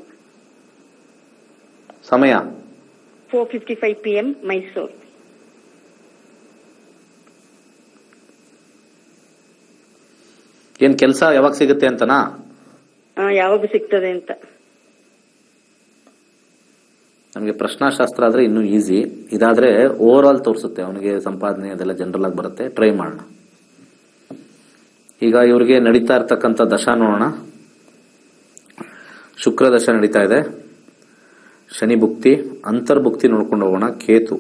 ಸಮಯ four fifty five P M Mysuru ಏನ್ ಕೆಲಸ ಯಾವಾಗ ಸಿಗುತ್ತೆ ಅಂತನಾ ಆ, ಯಾವಾಗ ಸಿಗ್ತದೆ ಅಂತ ನಮಗೆ ಪ್ರಶ್ನಾಶಾಸ್ತ್ರ ಆದ್ರೆ ಇನ್ನೂ ಈಸಿ ಇದಾದ್ರೆ ಓವರ್ ಆಲ್ ತೋರಿಸುತ್ತೆ ಅವನಿಗೆ ಸಂಪಾದನೆ ಅದೆಲ್ಲ ಜನರಲ್ ಆಗಿ ಬರುತ್ತೆ ಟ್ರೈ ಮಾಡೋಣ ಈಗ ಇವ್ರಿಗೆ ನಡೀತಾ ಇರ್ತಕ್ಕಂಥ ದಶ ನೋಡೋಣ ಶುಕ್ರ ದಶ ನಡೀತಾ ಇದೆ ಶನಿ ಭುಕ್ತಿ ಅಂತರ್ಭುಕ್ತಿ ನೋಡ್ಕೊಂಡು ಹೋಗೋಣ ಕೇತು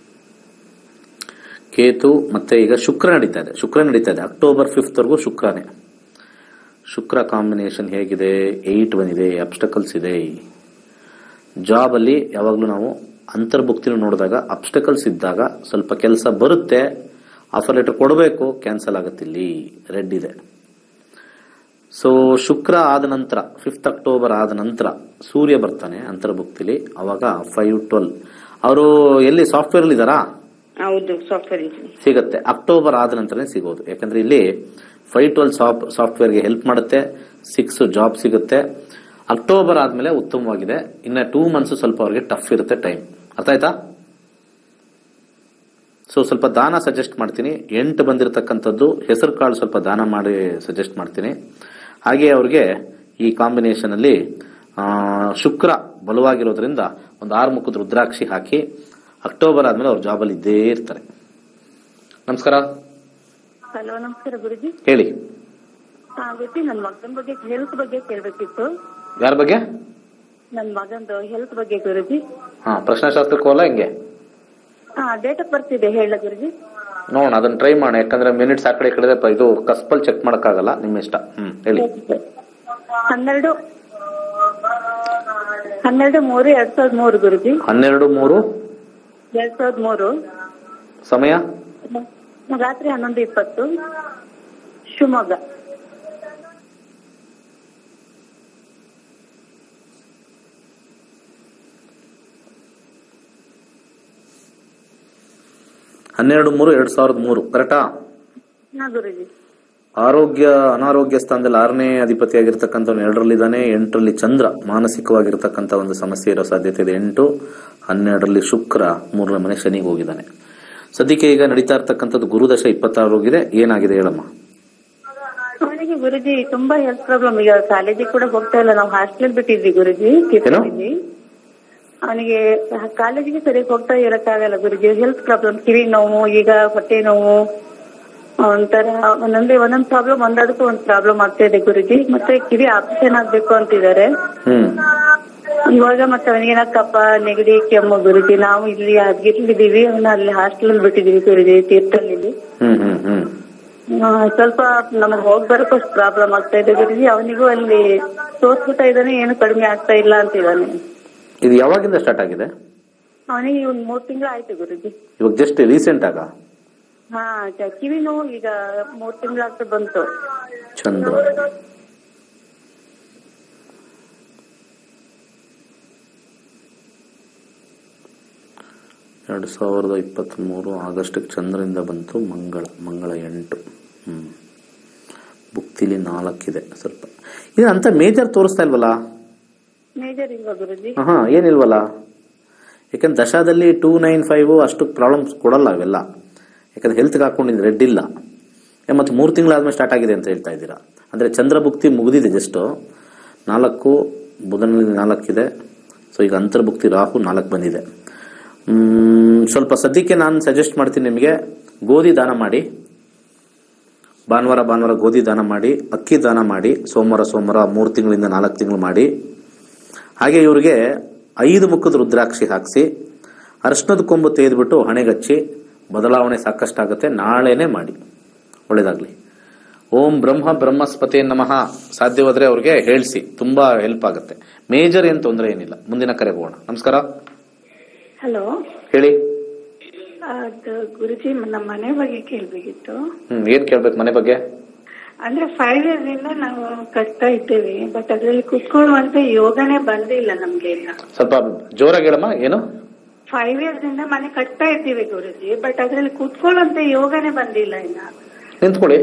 ಕೇತು ಮತ್ತೆ ಈಗ ಶುಕ್ರ ನಡೀತಾ ಇದೆ ಶುಕ್ರ ನಡೀತಾ ಇದೆ ಅಕ್ಟೋಬರ್ ಫಿಫ್ತ್ ವರೆಗೂ ಶುಕ್ರನೇ ಶುಕ್ರ ಕಾಂಬಿನೇಷನ್ ಹೇಗಿದೆ ಏಯ್ಟ್ ಬಂದಿದೆ ಅಬ್ಸ್ಟಕಲ್ಸ್ ಇದೆ ಜಾಬ್ ಅಲ್ಲಿ ಯಾವಾಗಲೂ ನಾವು ಅಂತರ್ಭುಕ್ತಿನ ನೋಡಿದಾಗ ಅಬ್ಸ್ಟಕಲ್ಸ್ ಇದ್ದಾಗ ಸ್ವಲ್ಪ ಕೆಲಸ ಬರುತ್ತೆ ಆಫರ್ ಲೆಟರ್ ಕೊಡಬೇಕು ಕ್ಯಾನ್ಸಲ್ ಆಗುತ್ತೆ ಇಲ್ಲಿ ರೆಡ್ ಇದೆ ಸೊ ಶುಕ್ರ ಆದ ನಂತರ ಫಿಫ್ತ್ ಅಕ್ಟೋಬರ್ ಆದ ನಂತರ ಸೂರ್ಯ ಬರ್ತಾನೆ ಅಂತರ್ಭುಕ್ತಿಲಿ ಅವಾಗ ಫೈವ್ ಟ್ವೆಲ್ ಅವರು ಎಲ್ಲಿ ಸಾಫ್ಟ್ವೇರ್ ಅಲ್ಲಿ ಇದಾರಾ ಹೌದು ಸಾಫ್ಟ್ವೇರ್ ಇಂಜಿನಿಯರ್ ಸಿಗುತ್ತೆ ಅಕ್ಟೋಬರ್ ಆದ ನಂತರನೇ ಸಿಗೋದು ಯಾಕಂದ್ರೆ ಇಲ್ಲಿ ಫೈವ್ ಟ್ವೆಲ್ ಸಾಫ್ಟ್ ಸಾಫ್ಟ್ವೇರ್ಗೆ ಹೆಲ್ಪ್ ಮಾಡುತ್ತೆ ಸಿಕ್ಸ್ ಜಾಬ್ ಸಿಗುತ್ತೆ ಅಕ್ಟೋಬರ್ ಆದ್ಮೇಲೆ ಉತ್ತಮವಾಗಿದೆ ಇನ್ನ ಟೂ ಮಂತ್ಸ್ ಸ್ವಲ್ಪ ಅವ್ರಿಗೆ ಟಫ್ ಇರುತ್ತೆ ಟೈಮ್ ಅರ್ಥ ಆಯ್ತಾ ಸೊ ಸ್ವಲ್ಪ ದಾನ ಸಜೆಸ್ಟ್ ಮಾಡ್ತೀನಿ ಎಂಟು ಬಂದಿರತಕ್ಕಂಥದ್ದು ಹೆಸರು ಕಾಳು ಸ್ವಲ್ಪ ದಾನ ಮಾಡಿ ಸಜೆಸ್ಟ್ ಮಾಡ್ತೀನಿ ಹಾಗೆ ಅವ್ರಿಗೆ ಈ ಕಾಂಬಿನೇಷನ್ ಅಲ್ಲಿ ಆ, ಶುಕ್ರ ಬಲವಾಗಿರೋದ್ರಿಂದ ಒಂದು ಆರು ಮುಖದ ರುದ್ರಾಕ್ಷಿ ಹಾಕಿ ಅಕ್ಟೋಬರ್ ಆದ್ಮೇಲೆ ಅವ್ರ ಜಾಬಲ್ಲಿ ಇದ್ದೇ ಇರ್ತಾರೆ ನಮಸ್ಕಾರ ಹಲೋ ನಮಸ್ಕಾರ ಗುರುಜಿ ಹೇಳಿ ಹಾ ಗುರುಜಿ ನನ್ನ ಮಗನ ಬಗ್ಗೆ ಹೆಲ್ತ್ ಬಗ್ಗೆ ಕೇಳ್ಬೇಕಿತ್ತು ಯಾರ ಬಗ್ಗೆ ನನ್ನ ಮಗಂದು ಹೆಲ್ತ್ ಬಗ್ಗೆ ಗುರುಜಿ ಹಾ ಪ್ರಶ್ನಾಶಾಸ್ತ್ರಕ್ಕೆ ಹೋಗಲ್ಲ ಹಿಂಗೆ ಹಾ ಡೇಟ್ ಆಫ್ ಬರ್ತ್ ಇದೆ ಹೇಳ ಗುರುಜಿ ನೋಡೋಣ ಅದನ್ನ ಟ್ರೈ ಮಾಡೋಣ ಯಾಕಂದ್ರೆ ಮಿನಿಟ್ಸ್ ಆ ಕಡೆ ಈ ಕಡೆ ಪ- ಇದು ಕಸ್ಪಲ್ ಚೆಕ್ ಮಾಡಕ್ಕಾಗಲ್ಲ ನಿಮ್ಮ ಇಷ್ಟ ಹ್ಮ್ ಹೇಳಿ ಹನ್ನೆರಡು ಹನ್ನೆರಡು ಮೂರು ಎರಡ್ ಸಾವಿರದ ಮೂರು ಗುರುಜಿ ಹನ್ನೆರಡು ಮೂರು ಎರಡ್ ಸಾವಿರದ ಮೂರು ಸಮಯ ರಾತ್ರಿ ಹನ್ನೊಂದು ಇಪ್ಪತ್ತು ಶಿವಮೊಗ್ಗ ಹನ್ನೆರಡು ಮೂರು ಎರಡ್ ಸಾವಿರದ ಮೂರು ಕರೆಕ್ಟಾ ಹಾ ಗುರುಜಿ ಆರೋಗ್ಯ ಅನಾರೋಗ್ಯ ಸ್ಥಾನದಲ್ಲಿ ಆರನೇ ಅಧಿಪತಿಯಾಗಿರ್ತಕ್ಕಂಥ ಎರಡರಲ್ಲಿದ್ದಾನೆ ಎಂಟರಲ್ಲಿ ಚಂದ್ರ ಮಾನಸಿಕವಾಗಿರ್ತಕ್ಕಂಥ ಒಂದು ಸಮಸ್ಯೆ ಇರೋ ಸಾಧ್ಯತೆ ಇದೆ ಎಂಟು ಹನ್ನೆರಡರಲ್ಲಿ ಶುಕ್ರ ಮೂರನೇ ಮನೆ ಶನಿಗೆ ಹೋಗಿದ್ದಾನೆ ಸದ್ಯಕ್ಕೆ ಈಗ ನಡೀತಾ ಇರ್ತಕ್ಕಂಥದ್ದು ಗುರುದಶ ಇಪ್ಪತ್ತಾರು ಹೋಗಿದೆ ಏನಾಗಿದೆ ಹೇಳಮ್ಮ ಅವನಿಗೆ ಗುರುಜಿ ತುಂಬಾ ಹೆಲ್ತ್ ಪ್ರಾಬ್ಲಮ್ ಈಗ ಕಾಲೇಜಿಗೆ ಕೂಡ ಹೋಗ್ತಾ ಇಲ್ಲ ನಾವು ಹಾಸ್ಟೆಲ್ ಬಿಟ್ಟಿದ್ವಿ ಗುರುಜಿ ಕಿತ್ತೂರಲ್ಲಿ ಅವನಿಗೆ ಕಾಲೇಜಿಗೆ ಸರಿಯಾಗಿ ಹೋಗ್ತಾ ಇರಕ್ಕಾಗಲ್ಲ ಗುರುಜಿ ಹೆಲ್ತ್ ಪ್ರಾಬ್ಲಮ್ ಕಿವಿ ನೋವು ಈಗ ಹೊಟ್ಟೆ ನೋವು ಒಂಥರ ಒಂದೊಂದೇ ಒಂದೊಂದ್ ಪ್ರಾಬ್ಲಮ್ ಒಂದದಕ್ಕೂ ಒಂದ್ ಪ್ರಾಬ್ಲಮ್ ಆಗ್ತಾ ಇದೆ ಗುರುಜಿ ಮತ್ತೆ ಕಿವಿ ಆಪರೇಷನ್ ಆಗ್ಬೇಕು ಅಂತಿದ್ದಾರೆ ಹ್ಮ್ ಇವಾಗ ಮತ್ತೆ ಅವನಿಗೆ ಕಪ್ಪ ನೆಗಡಿ ಕೆಮ್ಮು ಗುರುಜಿ ನಾವು ಇಲ್ಲಿ ಯಾದಗಿರಿಲಿದ್ದೀವಿ ಅವನ್ನ ಅಲ್ಲಿ ಹಾಸ್ಟೆಲ್ ಬಿಟ್ಟಿದೀವಿ ಗುರುಜಿ ತೀರ್ಥಹಳ್ಳಿಲಿ ಹ್ಮ್ ಹ್ಮ್ ಹ್ಮ್ ಆ, ಸ್ವಲ್ಪ ನಮಗ್ ಹೋಗ್ ಬರಕ್ಕೂ ಪ್ರಾಬ್ಲಮ್ ಆಗ್ತಾ ಇದೆ ಗುರುಜಿ ಅವನಿಗೂ ಅಲ್ಲಿ ತೋರ್ಸ್ಬಿಟ್ಟ ಇದ್ದಾನೆ ಏನು ಕಡಿಮೆ ಆಗ್ತಾ ಇಲ್ಲ ಅಂತಿದ್ದಾನೆ ಇದು ಯಾವಾಗಿಂದ ಸ್ಟಾರ್ಟ್ ಆಗಿದೆ ಅವನಿಗೆ ಒಂದ್ ಮೂರ್ ತಿಂಗಳು ಆಯ್ತು ಗುರುಜಿ ಇವಾಗ ಜಸ್ಟ್ ರೀಸೆಂಟ್ ಆಗ ಹಾ ಚ- ಕಿವಿ ನೋವು ಈಗ ಮೂರ್ ತಿಂಗಳಾಗ್ತಾ ಬಂತು ಚಂದ್ರ ಎರಡು ಸಾವಿರದ ಇಪ್ಪತ್ತ್ಮೂರು ಆಗಸ್ಟ್ಗೆ ಚಂದ್ರನಿಂದ ಬಂತು ಮಂಗಳ ಮಂಗಳ ಎಂಟು ಹ್ಮ್ ಬುಕ್ತಿಲಿ ನಾಲ್ಕಿದೆ ಸ್ವಲ್ಪ ಇದು ಅಂತ ಮೇಜರ್ ತೋರಿಸ್ತಾ ಇಲ್ವಲ್ಲ ಮೇಜರ್ ಇಲ್ವಾ ಗುರುಜಿ ಹಾ ಏನಿಲ್ವಲ್ಲ ಯಾಕಂದ್ರೆ ದಶಾದಲ್ಲಿ ಟೂ ನೈನ್ ಫೈವ್ ಅಷ್ಟು ಪ್ರಾಬ್ಲಮ್ಸ್ ಕೊಡಲ್ಲ ಅವೆಲ್ಲ ಯಾಕಂದ್ರೆ ಹೆಲ್ತ್ಗೆ ಹಾಕೊಂಡಿದ್ದು ರೆಡ್ ಇಲ್ಲ ಏ, ಮತ್ತೆ ಮೂರು ತಿಂಗಳಾದ್ಮೇಲೆ ಸ್ಟಾರ್ಟ್ ಆಗಿದೆ ಅಂತ ಹೇಳ್ತಾ ಇದ್ದೀರಾ ಅಂದ್ರೆ ಚಂದ್ರ ಭುಕ್ತಿ ಮುಗಿದಿದೆ ಜಸ್ಟ್ ನಾಲ್ಕು ಬುಧನಲ್ಲಿ ನಾಲ್ಕಿದೆ ಸೊ ಈಗ ಅಂತರ್ಭುಕ್ತಿ ರಾಹು ನಾಲ್ಕು ಬಂದಿದೆ ಮ್, ಸ್ವಲ್ಪ ಸದ್ಯಕ್ಕೆ ನಾನು ಸಜೆಸ್ಟ್ ಮಾಡ್ತೀನಿ ನಿಮಗೆ ಗೋಧಿ ದಾನ ಮಾಡಿ ಭಾನುವಾರ ಭಾನುವಾರ ಗೋಧಿ ದಾನ ಮಾಡಿ ಅಕ್ಕಿ ದಾನ ಮಾಡಿ ಸೋಮವಾರ ಸೋಮವಾರ ಮೂರು ತಿಂಗಳಿಂದ ನಾಲ್ಕು ತಿಂಗಳು ಮಾಡಿ ಹಾಗೆ ಇವ್ರಿಗೆ ಐದು ಮುಖದ ರುದ್ರಾಕ್ಷಿ ಹಾಕಿಸಿ ಅರ್ಶನದ ಕೊಂಬು ತೆಗೆದ್ಬಿಟ್ಟು ಹಣೆಗಚ್ಚಿ ಬದಲಾವಣೆ ಸಾಕಷ್ಟಾಗುತ್ತೆ ನಾಳೆನೆ ಮಾಡಿ ಒಳ್ಳೇದಾಗ್ಲಿ ಓಂ ಬ್ರಹ್ಮ ಬ್ರಹ್ಮಸ್ಪತಿ ನಮಃ ಸಾಧ್ಯವಾದ್ರೆ ಅವ್ರಿಗೆ ಹೇಳಿಸಿ ತುಂಬಾ ಹೆಲ್ಪ್ ಆಗುತ್ತೆ ಮೇಜರ್ ಏನ್ ತೊಂದರೆ ಏನಿಲ್ಲ ಮುಂದಿನ ಕರೆಗೆ ಹೋಗೋಣ ನಮಸ್ಕಾರ ಹಲೋ ಹೇಳಿ ಅದು ಗುರುಜಿ ನಮ್ಮ ಮನೆ ಬಗ್ಗೆ ಕೇಳ್ಬೇಕಿತ್ತು ಹ್ಮ್ ಏನ್ ಕೇಳ್ಬೇಕು ಮನೆ ಬಗ್ಗೆ ಅಂದ್ರೆ ಫೈವ್ ಇಯರ್ಸ್ ಇಂದ ನಾವು ಕಟ್ತಾ ಇದ್ದೇವೆ ಬಟ್ ಅದ್ರಲ್ಲಿ ಕುತ್ಕೊಳ್ಳುವಂತ ಯೋಗನೇ ಬಂದಿಲ್ಲ ನಮ್ಗೆ ಇನ್ನ ಸ್ವಲ್ಪ ಜೋರಾಗಿ ಹೇಳಮ್ಮ ಏನು ಫೈವ್ ಇಯರ್ಸ್ ಇಂದ ಮನೆ ಕಟ್ತಾ ಇದ್ದೀವಿ ಗುರುಜಿ ಬಟ್ ಅದ್ರಲ್ಲಿ ಕುತ್ಕೊಳ್ಳುವಂತ ಯೋಗನೇ ಬಂದಿಲ್ಲ ಇನ್ನ ನಿಂತ್ಕೊಳ್ಳಿ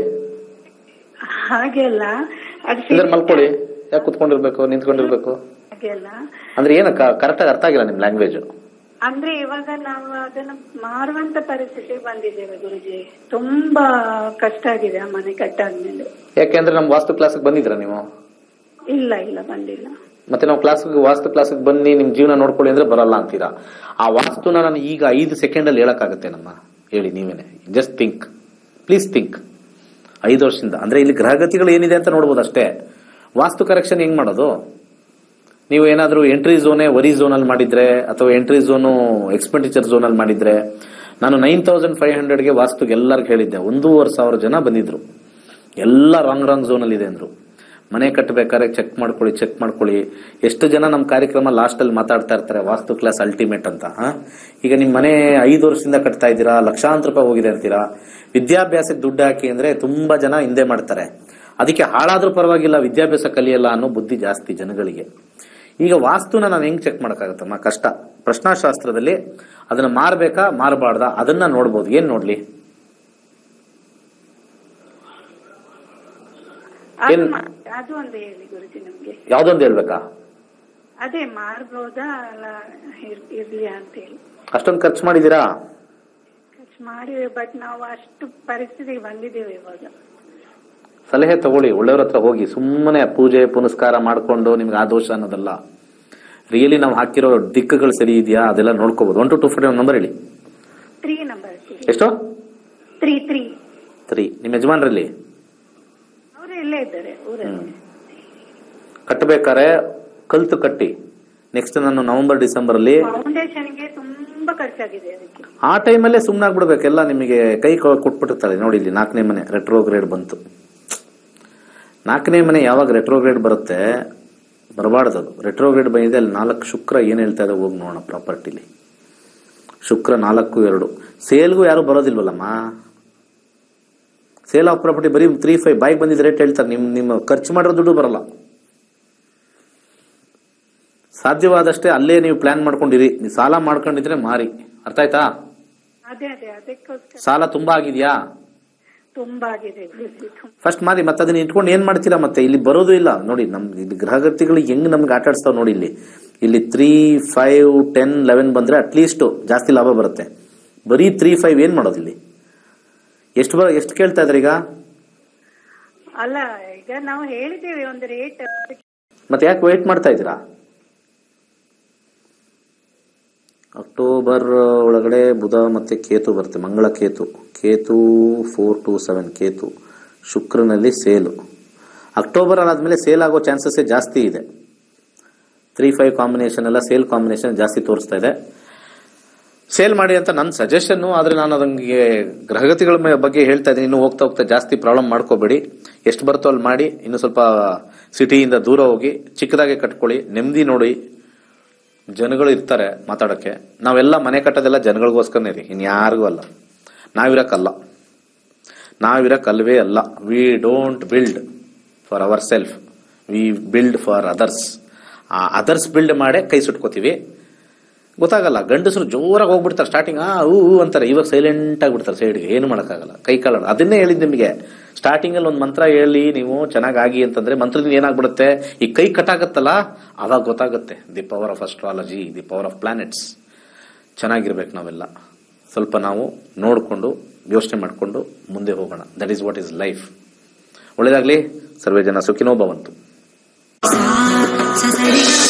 ಹಾಗೆ ಅಲ್ಲ ಅದು ಇಲ್ಲರ್ ಮಲ್ಕೊಳ್ಳಿ ಯಾಕೆ ಕುತ್ಕೊಂಡಿರ್ಬೇಕು ನಿಂತ್ಕೊಂಡಿರ್ಬೇಕು ಹಾಗೆ ಅಲ್ಲ ಅಂದ್ರೆ ಏನು ಕರೆಕ್ಟ್ ಆಗಿ ಅರ್ಥ ಆಗಿಲ್ಲ ನಿಮ್ ಲ್ಯಾಂಗ್ವೇಜ್ ಅಂದ್ರೆ ಇವಾಗ ನಾವು ಅದನ್ನ ಮಾರುವಂತ ಪರಿಸ್ಥಿತಿ ಬಂದಿದ್ದೇವೆ ಗುರುಜಿ ತುಂಬಾ ಕಷ್ಟ ಆಗಿದೆ ಆ ಮನೆ ಕಟ್ಟಾದ್ಮೇಲೆ ಯಾಕೆಂದ್ರೆ ನಮ್ ವಾಸ್ತು ಕ್ಲಾಸ್ಗೆ ಬಂದಿದ್ರ ನೀವು ಇಲ್ಲ ಇಲ್ಲ ಬಂದಿಲ್ಲ ಮತ್ತೆ ನಾವು ಕ್ಲಾಸ್ ವಾಸ್ತು ಕ್ಲಾಸ್ಗೆ ಬನ್ನಿ ನಿಮ್ ಜೀವನ ನೋಡ್ಕೊಳ್ಳಿ ಅಂದ್ರೆ ಬರಲ್ಲ ಅಂತೀರಾ ಆ ವಾಸ್ತುನ ನಾನು ಈಗ ಐದು ಸೆಕೆಂಡ್ ಅಲ್ಲಿ ಹೇಳಕ್ಕಾಗತ್ತೆ ನಮ್ಮ ಹೇಳಿ ನೀವೇನೆ ಜಸ್ಟ್ ಥಿಂಕ್ ಪ್ಲೀಸ್ ಥಿಂಕ್ ಐದು ವರ್ಷದಿಂದ ಅಂದ್ರೆ ಇಲ್ಲಿ ಗ್ರಹಗತಿಗಳು ಏನಿದೆ ಅಂತ ನೋಡ್ಬೋದು ಅಷ್ಟೇ ವಾಸ್ತು ಕರೆಕ್ಷನ್ ಹೆಂಗ್ ಮಾಡೋದು ನೀವು ಏನಾದ್ರೂ ಎಂಟ್ರಿ ಝೋನೇ ವರಿ ಝೋನ್ ಅಲ್ಲಿ ಮಾಡಿದ್ರೆ ಅಥವಾ ಎಂಟ್ರಿ ಝೋನು ಎಕ್ಸ್ಪೆಂಡಿಚರ್ ಝೋನ್ ಅಲ್ಲಿ ಮಾಡಿದ್ರೆ ನಾನು ನೈನ್ ತೌಸಂಡ್ ಫೈವ್ ಹಂಡ್ರೆಡ್ಗೆ ವಾಸ್ತುಗೆ ಎಲ್ಲರಿಗೂ ಹೇಳಿದ್ದೆ ಒಂದೂವರೆ ಸಾವಿರ ಜನ ಬಂದಿದ್ರು ಎಲ್ಲ ರಾಂಗ್ ರಾಂಗ್ ಝೋನ್ ಅಲ್ಲಿ ಇದೆ ಅಂದ್ರು ಮನೆ ಕಟ್ಟಬೇಕಾದ್ರೆ ಚೆಕ್ ಮಾಡ್ಕೊಳ್ಳಿ ಚೆಕ್ ಮಾಡ್ಕೊಳ್ಳಿ ಎಷ್ಟು ಜನ ನಮ್ಮ ಕಾರ್ಯಕ್ರಮ ಲಾಸ್ಟ್ ಅಲ್ಲಿ ಮಾತಾಡ್ತಾ ಇರ್ತಾರೆ ವಾಸ್ತು ಕ್ಲಾಸ್ ಅಲ್ಟಿಮೇಟ್ ಅಂತ ಹಾ? ಈಗ ನಿಮ್ ಮನೆ ಐದು ವರ್ಷದಿಂದ ಕಟ್ತಾ ಇದ್ದೀರಾ ಲಕ್ಷಾಂತರ ರೂಪಾಯಿ ಹೋಗಿದೆ ಅಂತೀರಾ ವಿದ್ಯಾಭ್ಯಾಸಕ್ಕೆ ದುಡ್ಡು ಹಾಕಿ ಅಂದ್ರೆ ತುಂಬಾ ಜನ ಹಿಂದೆ ಮಾಡ್ತಾರೆ ಅದಕ್ಕೆ ಹಾಳಾದ್ರೂ ಪರವಾಗಿಲ್ಲ ವಿದ್ಯಾಭ್ಯಾಸ ಕಲಿಯಲ್ಲ ಅನ್ನೋ ಬುದ್ಧಿ ಜಾಸ್ತಿ ಜನಗಳಿಗೆ ಈಗ ವಾಸ್ತುನ ನಾವು ಹೆಂಗ್ ಚೆಕ್ ಮಾಡೋಕ್ಕಾಗತ್ತಮ್ಮ ಕಷ್ಟ ಪ್ರಶ್ನಾಶಾಸ್ತ್ರದಲ್ಲಿ ಅದನ್ನ ಮಾರ್ಬೇಕಾ ಮಾರಬಾರ್ದಾ ಅದನ್ನ ನೋಡ್ಬೋದು ಏನ್ ನೋಡ್ಲಿ ಅದು ಏನ್- ಮಾ- ಅದು ಒಂದು ಹೇಳಿ ಗುರುಜಿ ನಮ್ಗೆ ಯಾವ್ದೊಂದು ಹೇಳ್ಬೇಕಾ ಅದೇ ಮಾರ್ಬೋದಾ ಅಲ್ಲ ಇರ್- ಇರ್ಲಿಯಾ ಅಂತ ಹೇಳಿ ಅಷ್ಟೊಂದು ಖರ್ಚು ಮಾಡಿದೀರಾ ಖರ್ಚು ಮಾಡಿವೆ ಬಟ್ ನಾವು ಅಷ್ಟು ಪರಿಸ್ಥಿತಿಗೆ ಬಂದಿದ್ದೇವೆ ಇವಾಗ ಸಲಹೆ ತಗೊಳ್ಳಿ ಒಳ್ಳೆಯವ್ರ ಹತ್ರ ಹೋಗಿ ಸುಮ್ಮನೆ ಪೂಜೆ ಪುನಸ್ಕಾರ ಮಾಡ್ಕೊಂಡು ನಿಮ್ಗೆ ಆ ದೋಷ ಅನ್ನೋದಲ್ಲ ರಿಯಲಿ ನಾವು ಹಾಕಿರೋ ದಿಕ್ಕುಗಳು ಸರಿ ಇದೆಯಾ ಅದೆಲ್ಲ ನೋಡ್ಕೋಬಹುದು one two two four number ಹೇಳಿ ತ್ರೀ ನಂಬರ್ ಎಷ್ಟು ತ್ರೀ ತ್ರೀ ತ್ರೀ ನಿಮ್ಮ ಯಜಮಾನ್ರಲ್ಲಿ ಅವರು ಇಲ್ಲೇ ಇದ್ದಾರೆ ಊರಲ್ಲಿ ಕಟ್ಟಬೇಕಾರೆ ಕಲ್ತು ಕಟ್ಟಿ ನೆಕ್ಸ್ಟ್ ನಾನು ನವೆಂಬರ್ ಡಿಸೆಂಬರ್ ಅಲ್ಲಿ ಫೌಂಡೇಶನ್ಗೆ ತುಂಬಾ ಖರ್ಚಾಗಿದೆ ಅದಕ್ಕೆ ಆ ಟೈಮಲ್ಲೇ ಸುಮ್ಮನಾಗ್ಬಿಡ್ಬೇಕು ಎಲ್ಲ ನಿಮಗೆ ಕೈ ಕೊ- ಕೊಟ್ಬಿಟ್ಟಿರ್ತಾರೆ ನೋಡಿ ಇಲ್ಲಿ ನಾಲ್ಕನೇ ಮನೆ ರೆಟ್ರೋಗ್ರೇಡ್ ಬಂತು ನಾಲ್ಕನೇ ಮನೆ ಯಾವಾಗ ರೆಟ್ರೋಗ್ರೇಡ್ ಬರುತ್ತೆ ಬರಬಾರ್ದು ಅದು ರೆಟ್ರೋಗ್ರೇಡ್ ಬಂದಿದೆ ಅಲ್ಲಿ ನಾಲ್ಕು ಶುಕ್ರ ಏನ್ ಹೇಳ್ತಾ ಇದೆ ಹೋಗಿ ನೋಡೋಣ ಪ್ರಾಪರ್ಟಿಲಿ ಶುಕ್ರ ನಾಲ್ಕು ಎರಡು ಸೇಲ್ಗೂ ಯಾರು ಬರೋದಿಲ್ವಲ್ಲಮ್ಮ ಸೇಲ್ ಆಫ್ ಪ್ರಾಪರ್ಟಿ ಬರೀ ತ್ರೀ ಫೈವ್ ಬೈಕ್ ಬಂದಿದ್ದ ರೇಟ್ ಹೇಳ್ತಾರೆ ನಿಮ್ ನಿಮ್ಮ ಖರ್ಚು ಮಾಡಿರೋ ದುಡ್ಡು ಬರಲ್ಲ ಸಾಧ್ಯವಾದಷ್ಟೇ ಅಲ್ಲೇ ನೀವು ಪ್ಲಾನ್ ಮಾಡ್ಕೊಂಡಿರಿ ನೀವು ಸಾಲ ಮಾಡ್ಕೊಂಡಿದ್ರೆ ಮಾರಿ ಅರ್ಥ ಆಯ್ತಾ ಅದೇ ಅದೇ ಅದಕ್ಕೋಸ್ಕರ ಸಾಲ ತುಂಬಾ ಆಗಿದ್ಯಾ ತುಂಬಾ ಆಗಿದೆ ಗುರುಜಿ ತುಂಬ ಫಸ್ಟ್ ಮಾರಿ ಮತ್ತೆ ಅದನ್ನ ಇಟ್ಕೊಂಡು ಏನ್ ಮಾಡ್ತೀರಾ ಮತ್ತೆ ಇಲ್ಲಿ ಬರೋದು ಇಲ್ಲ ನೋಡಿ ನಮ್ ಇಲ್ಲಿ ಗ್ರಹಗತಿಗಳು ಹೆಂಗ್ ನಮ್ಗೆ ಆಟ ಆಡಿಸ್ತಾವ್ ನೋಡಿ ಇಲ್ಲಿ ಇಲ್ಲಿ ತ್ರೀ ಫೈವ್ ಟೆನ್ ಲೆವೆನ್ ಬಂದ್ರೆ ಅಟ್ಲೀಸ್ಟ್ ಜಾಸ್ತಿ ಲಾಭ ಬರುತ್ತೆ ಬರೀ ತ್ರೀ ಫೈವ್ ಏನ್ ಮಾಡೋದು ಇಲ್ಲಿ ಎಷ್ಟು ಬರ ಎಷ್ಟು ಕೇಳ್ತಾ ಇದ್ರಿ ಈಗ ಅಲ್ಲ ಈಗ ನಾವು ಹೇಳಿದ್ದೇವೆ ಒಂದು ರೇಟ್ ಮತ್ತೆ ಯಾಕೆ ವೇಟ್ ಮಾಡ್ತಾ ಇದ್ದೀರಾ ಅಕ್ಟೋಬರ್ ಒಳಗಡೆ ಬುಧ ಮತ್ತೆ ಕೇತು ಬರುತ್ತೆ Mangala Ketu Ketu four two seven Ketu ಶುಕ್ರನಲ್ಲಿ ಸೇಲು ಅಕ್ಟೋಬರ್ ಆದ್ಮೇಲೆ ಸೇಲ್ ಆಗೋ ಚಾನ್ಸಸ್ ಜಾಸ್ತಿ ಇದೆ ತ್ರೀ ಫೈವ್ ಕಾಂಬಿನೇಷನ್ ಎಲ್ಲ ಸೇಲ್ ಕಾಂಬಿನೇಷನ್ ಜಾಸ್ತಿ ತೋರಿಸ್ತಾ ಇದೆ ಸೇಲ್ ಮಾಡಿ ಅಂತ ನನ್ನ ಸಜೆಷನ್ ಆದ್ರೆ ನಾನು ಅದಂಗೆ ಗ್ರಹಗತಿಗಳ ಮೇ- ಬಗ್ಗೆ ಹೇಳ್ತಾ ಇದ್ದೀನಿ ಇನ್ನು ಹೋಗ್ತಾ ಹೋಗ್ತಾ ಜಾಸ್ತಿ ಪ್ರಾಬ್ಲಮ್ ಮಾಡ್ಕೋಬೇಡಿ ಎಷ್ಟು ಬರುತ್ತೋ ಅಲ್ಲಿ ಮಾಡಿ ಇನ್ನು ಸ್ವಲ್ಪ ಸಿಟಿಯಿಂದ ದೂರ ಹೋಗಿ ಚಿಕ್ಕದಾಗೆ ಕಟ್ಕೊಳ್ಳಿ ನೆಮ್ಮದಿ ನೋಡಿ ಜನಗಳು ಇರ್ತಾರೆ ಮಾತಾಡಕ್ಕೆ ನಾವೆಲ್ಲ ಮನೆ ಕಟ್ಟೋದೆಲ್ಲ ಜನಗಳಿಗೋಸ್ಕರನೇ ರೀ ಇನ್ಯಾರಿಗೂ ಅಲ್ಲ ನಾವಿರಕ್ಕಲ್ಲ ನಾವಿರಕ್ಕಲ್ವೇ ಅಲ್ಲ we don't build for our self we build for others ಆ ಅದರ್ಸ್ ಬಿಲ್ಡ್ ಮಾಡೇ ಕೈ ಸುಟ್ಕೋತೀವಿ ಗೊತ್ತಾಗಲ್ಲ ಗಂಡಸರು ಜೋರಾಗಿ ಹೋಗ್ಬಿಡ್ತಾರೆ ಸ್ಟಾರ್ಟಿಂಗ್ ಆ ಹೂ ಹೂ ಅಂತಾರೆ ಇವಾಗ ಸೈಲೆಂಟ್ ಆಗಿಬಿಡ್ತಾರೆ ಸೈಡ್ಗೆ ಏನು ಮಾಡೋಕ್ಕಾಗಲ್ಲ ಕೈ ಕಾಲ ಅದನ್ನೇ ಹೇಳಿದ್ ನಿಮಗೆ ಸ್ಟಾರ್ಟಿಂಗ್ ಅಲ್ಲಿ ಒಂದು ಮಂತ್ರ ಹೇಳಿ ನೀವು ಚೆನ್ನಾಗಿ ಅಂತಂದ್ರೆ ಮಂತ್ರದಿಂದ ಏನಾಗ್ಬಿಡುತ್ತೆ ಈ ಕೈ ಕಟ್ಟಾಗತ್ತಲ್ಲ ಅವಾಗ ಗೊತ್ತಾಗುತ್ತೆ the power of astrology the power of planets ಚೆನ್ನಾಗಿರ್ಬೇಕು ನಾವೆಲ್ಲ ಸ್ವಲ್ಪ ನಾವು ನೋಡಿಕೊಂಡು ಯೋಚನೆ ಮಾಡಿಕೊಂಡು ಮುಂದೆ ಹೋಗೋಣ that is what is life ಒಳ್ಳೇದಾಗ್ಲಿ ಸರ್ವೇ ಜನ ಸುಖಿನೋ ಭವಂತು sa sa sa ri ga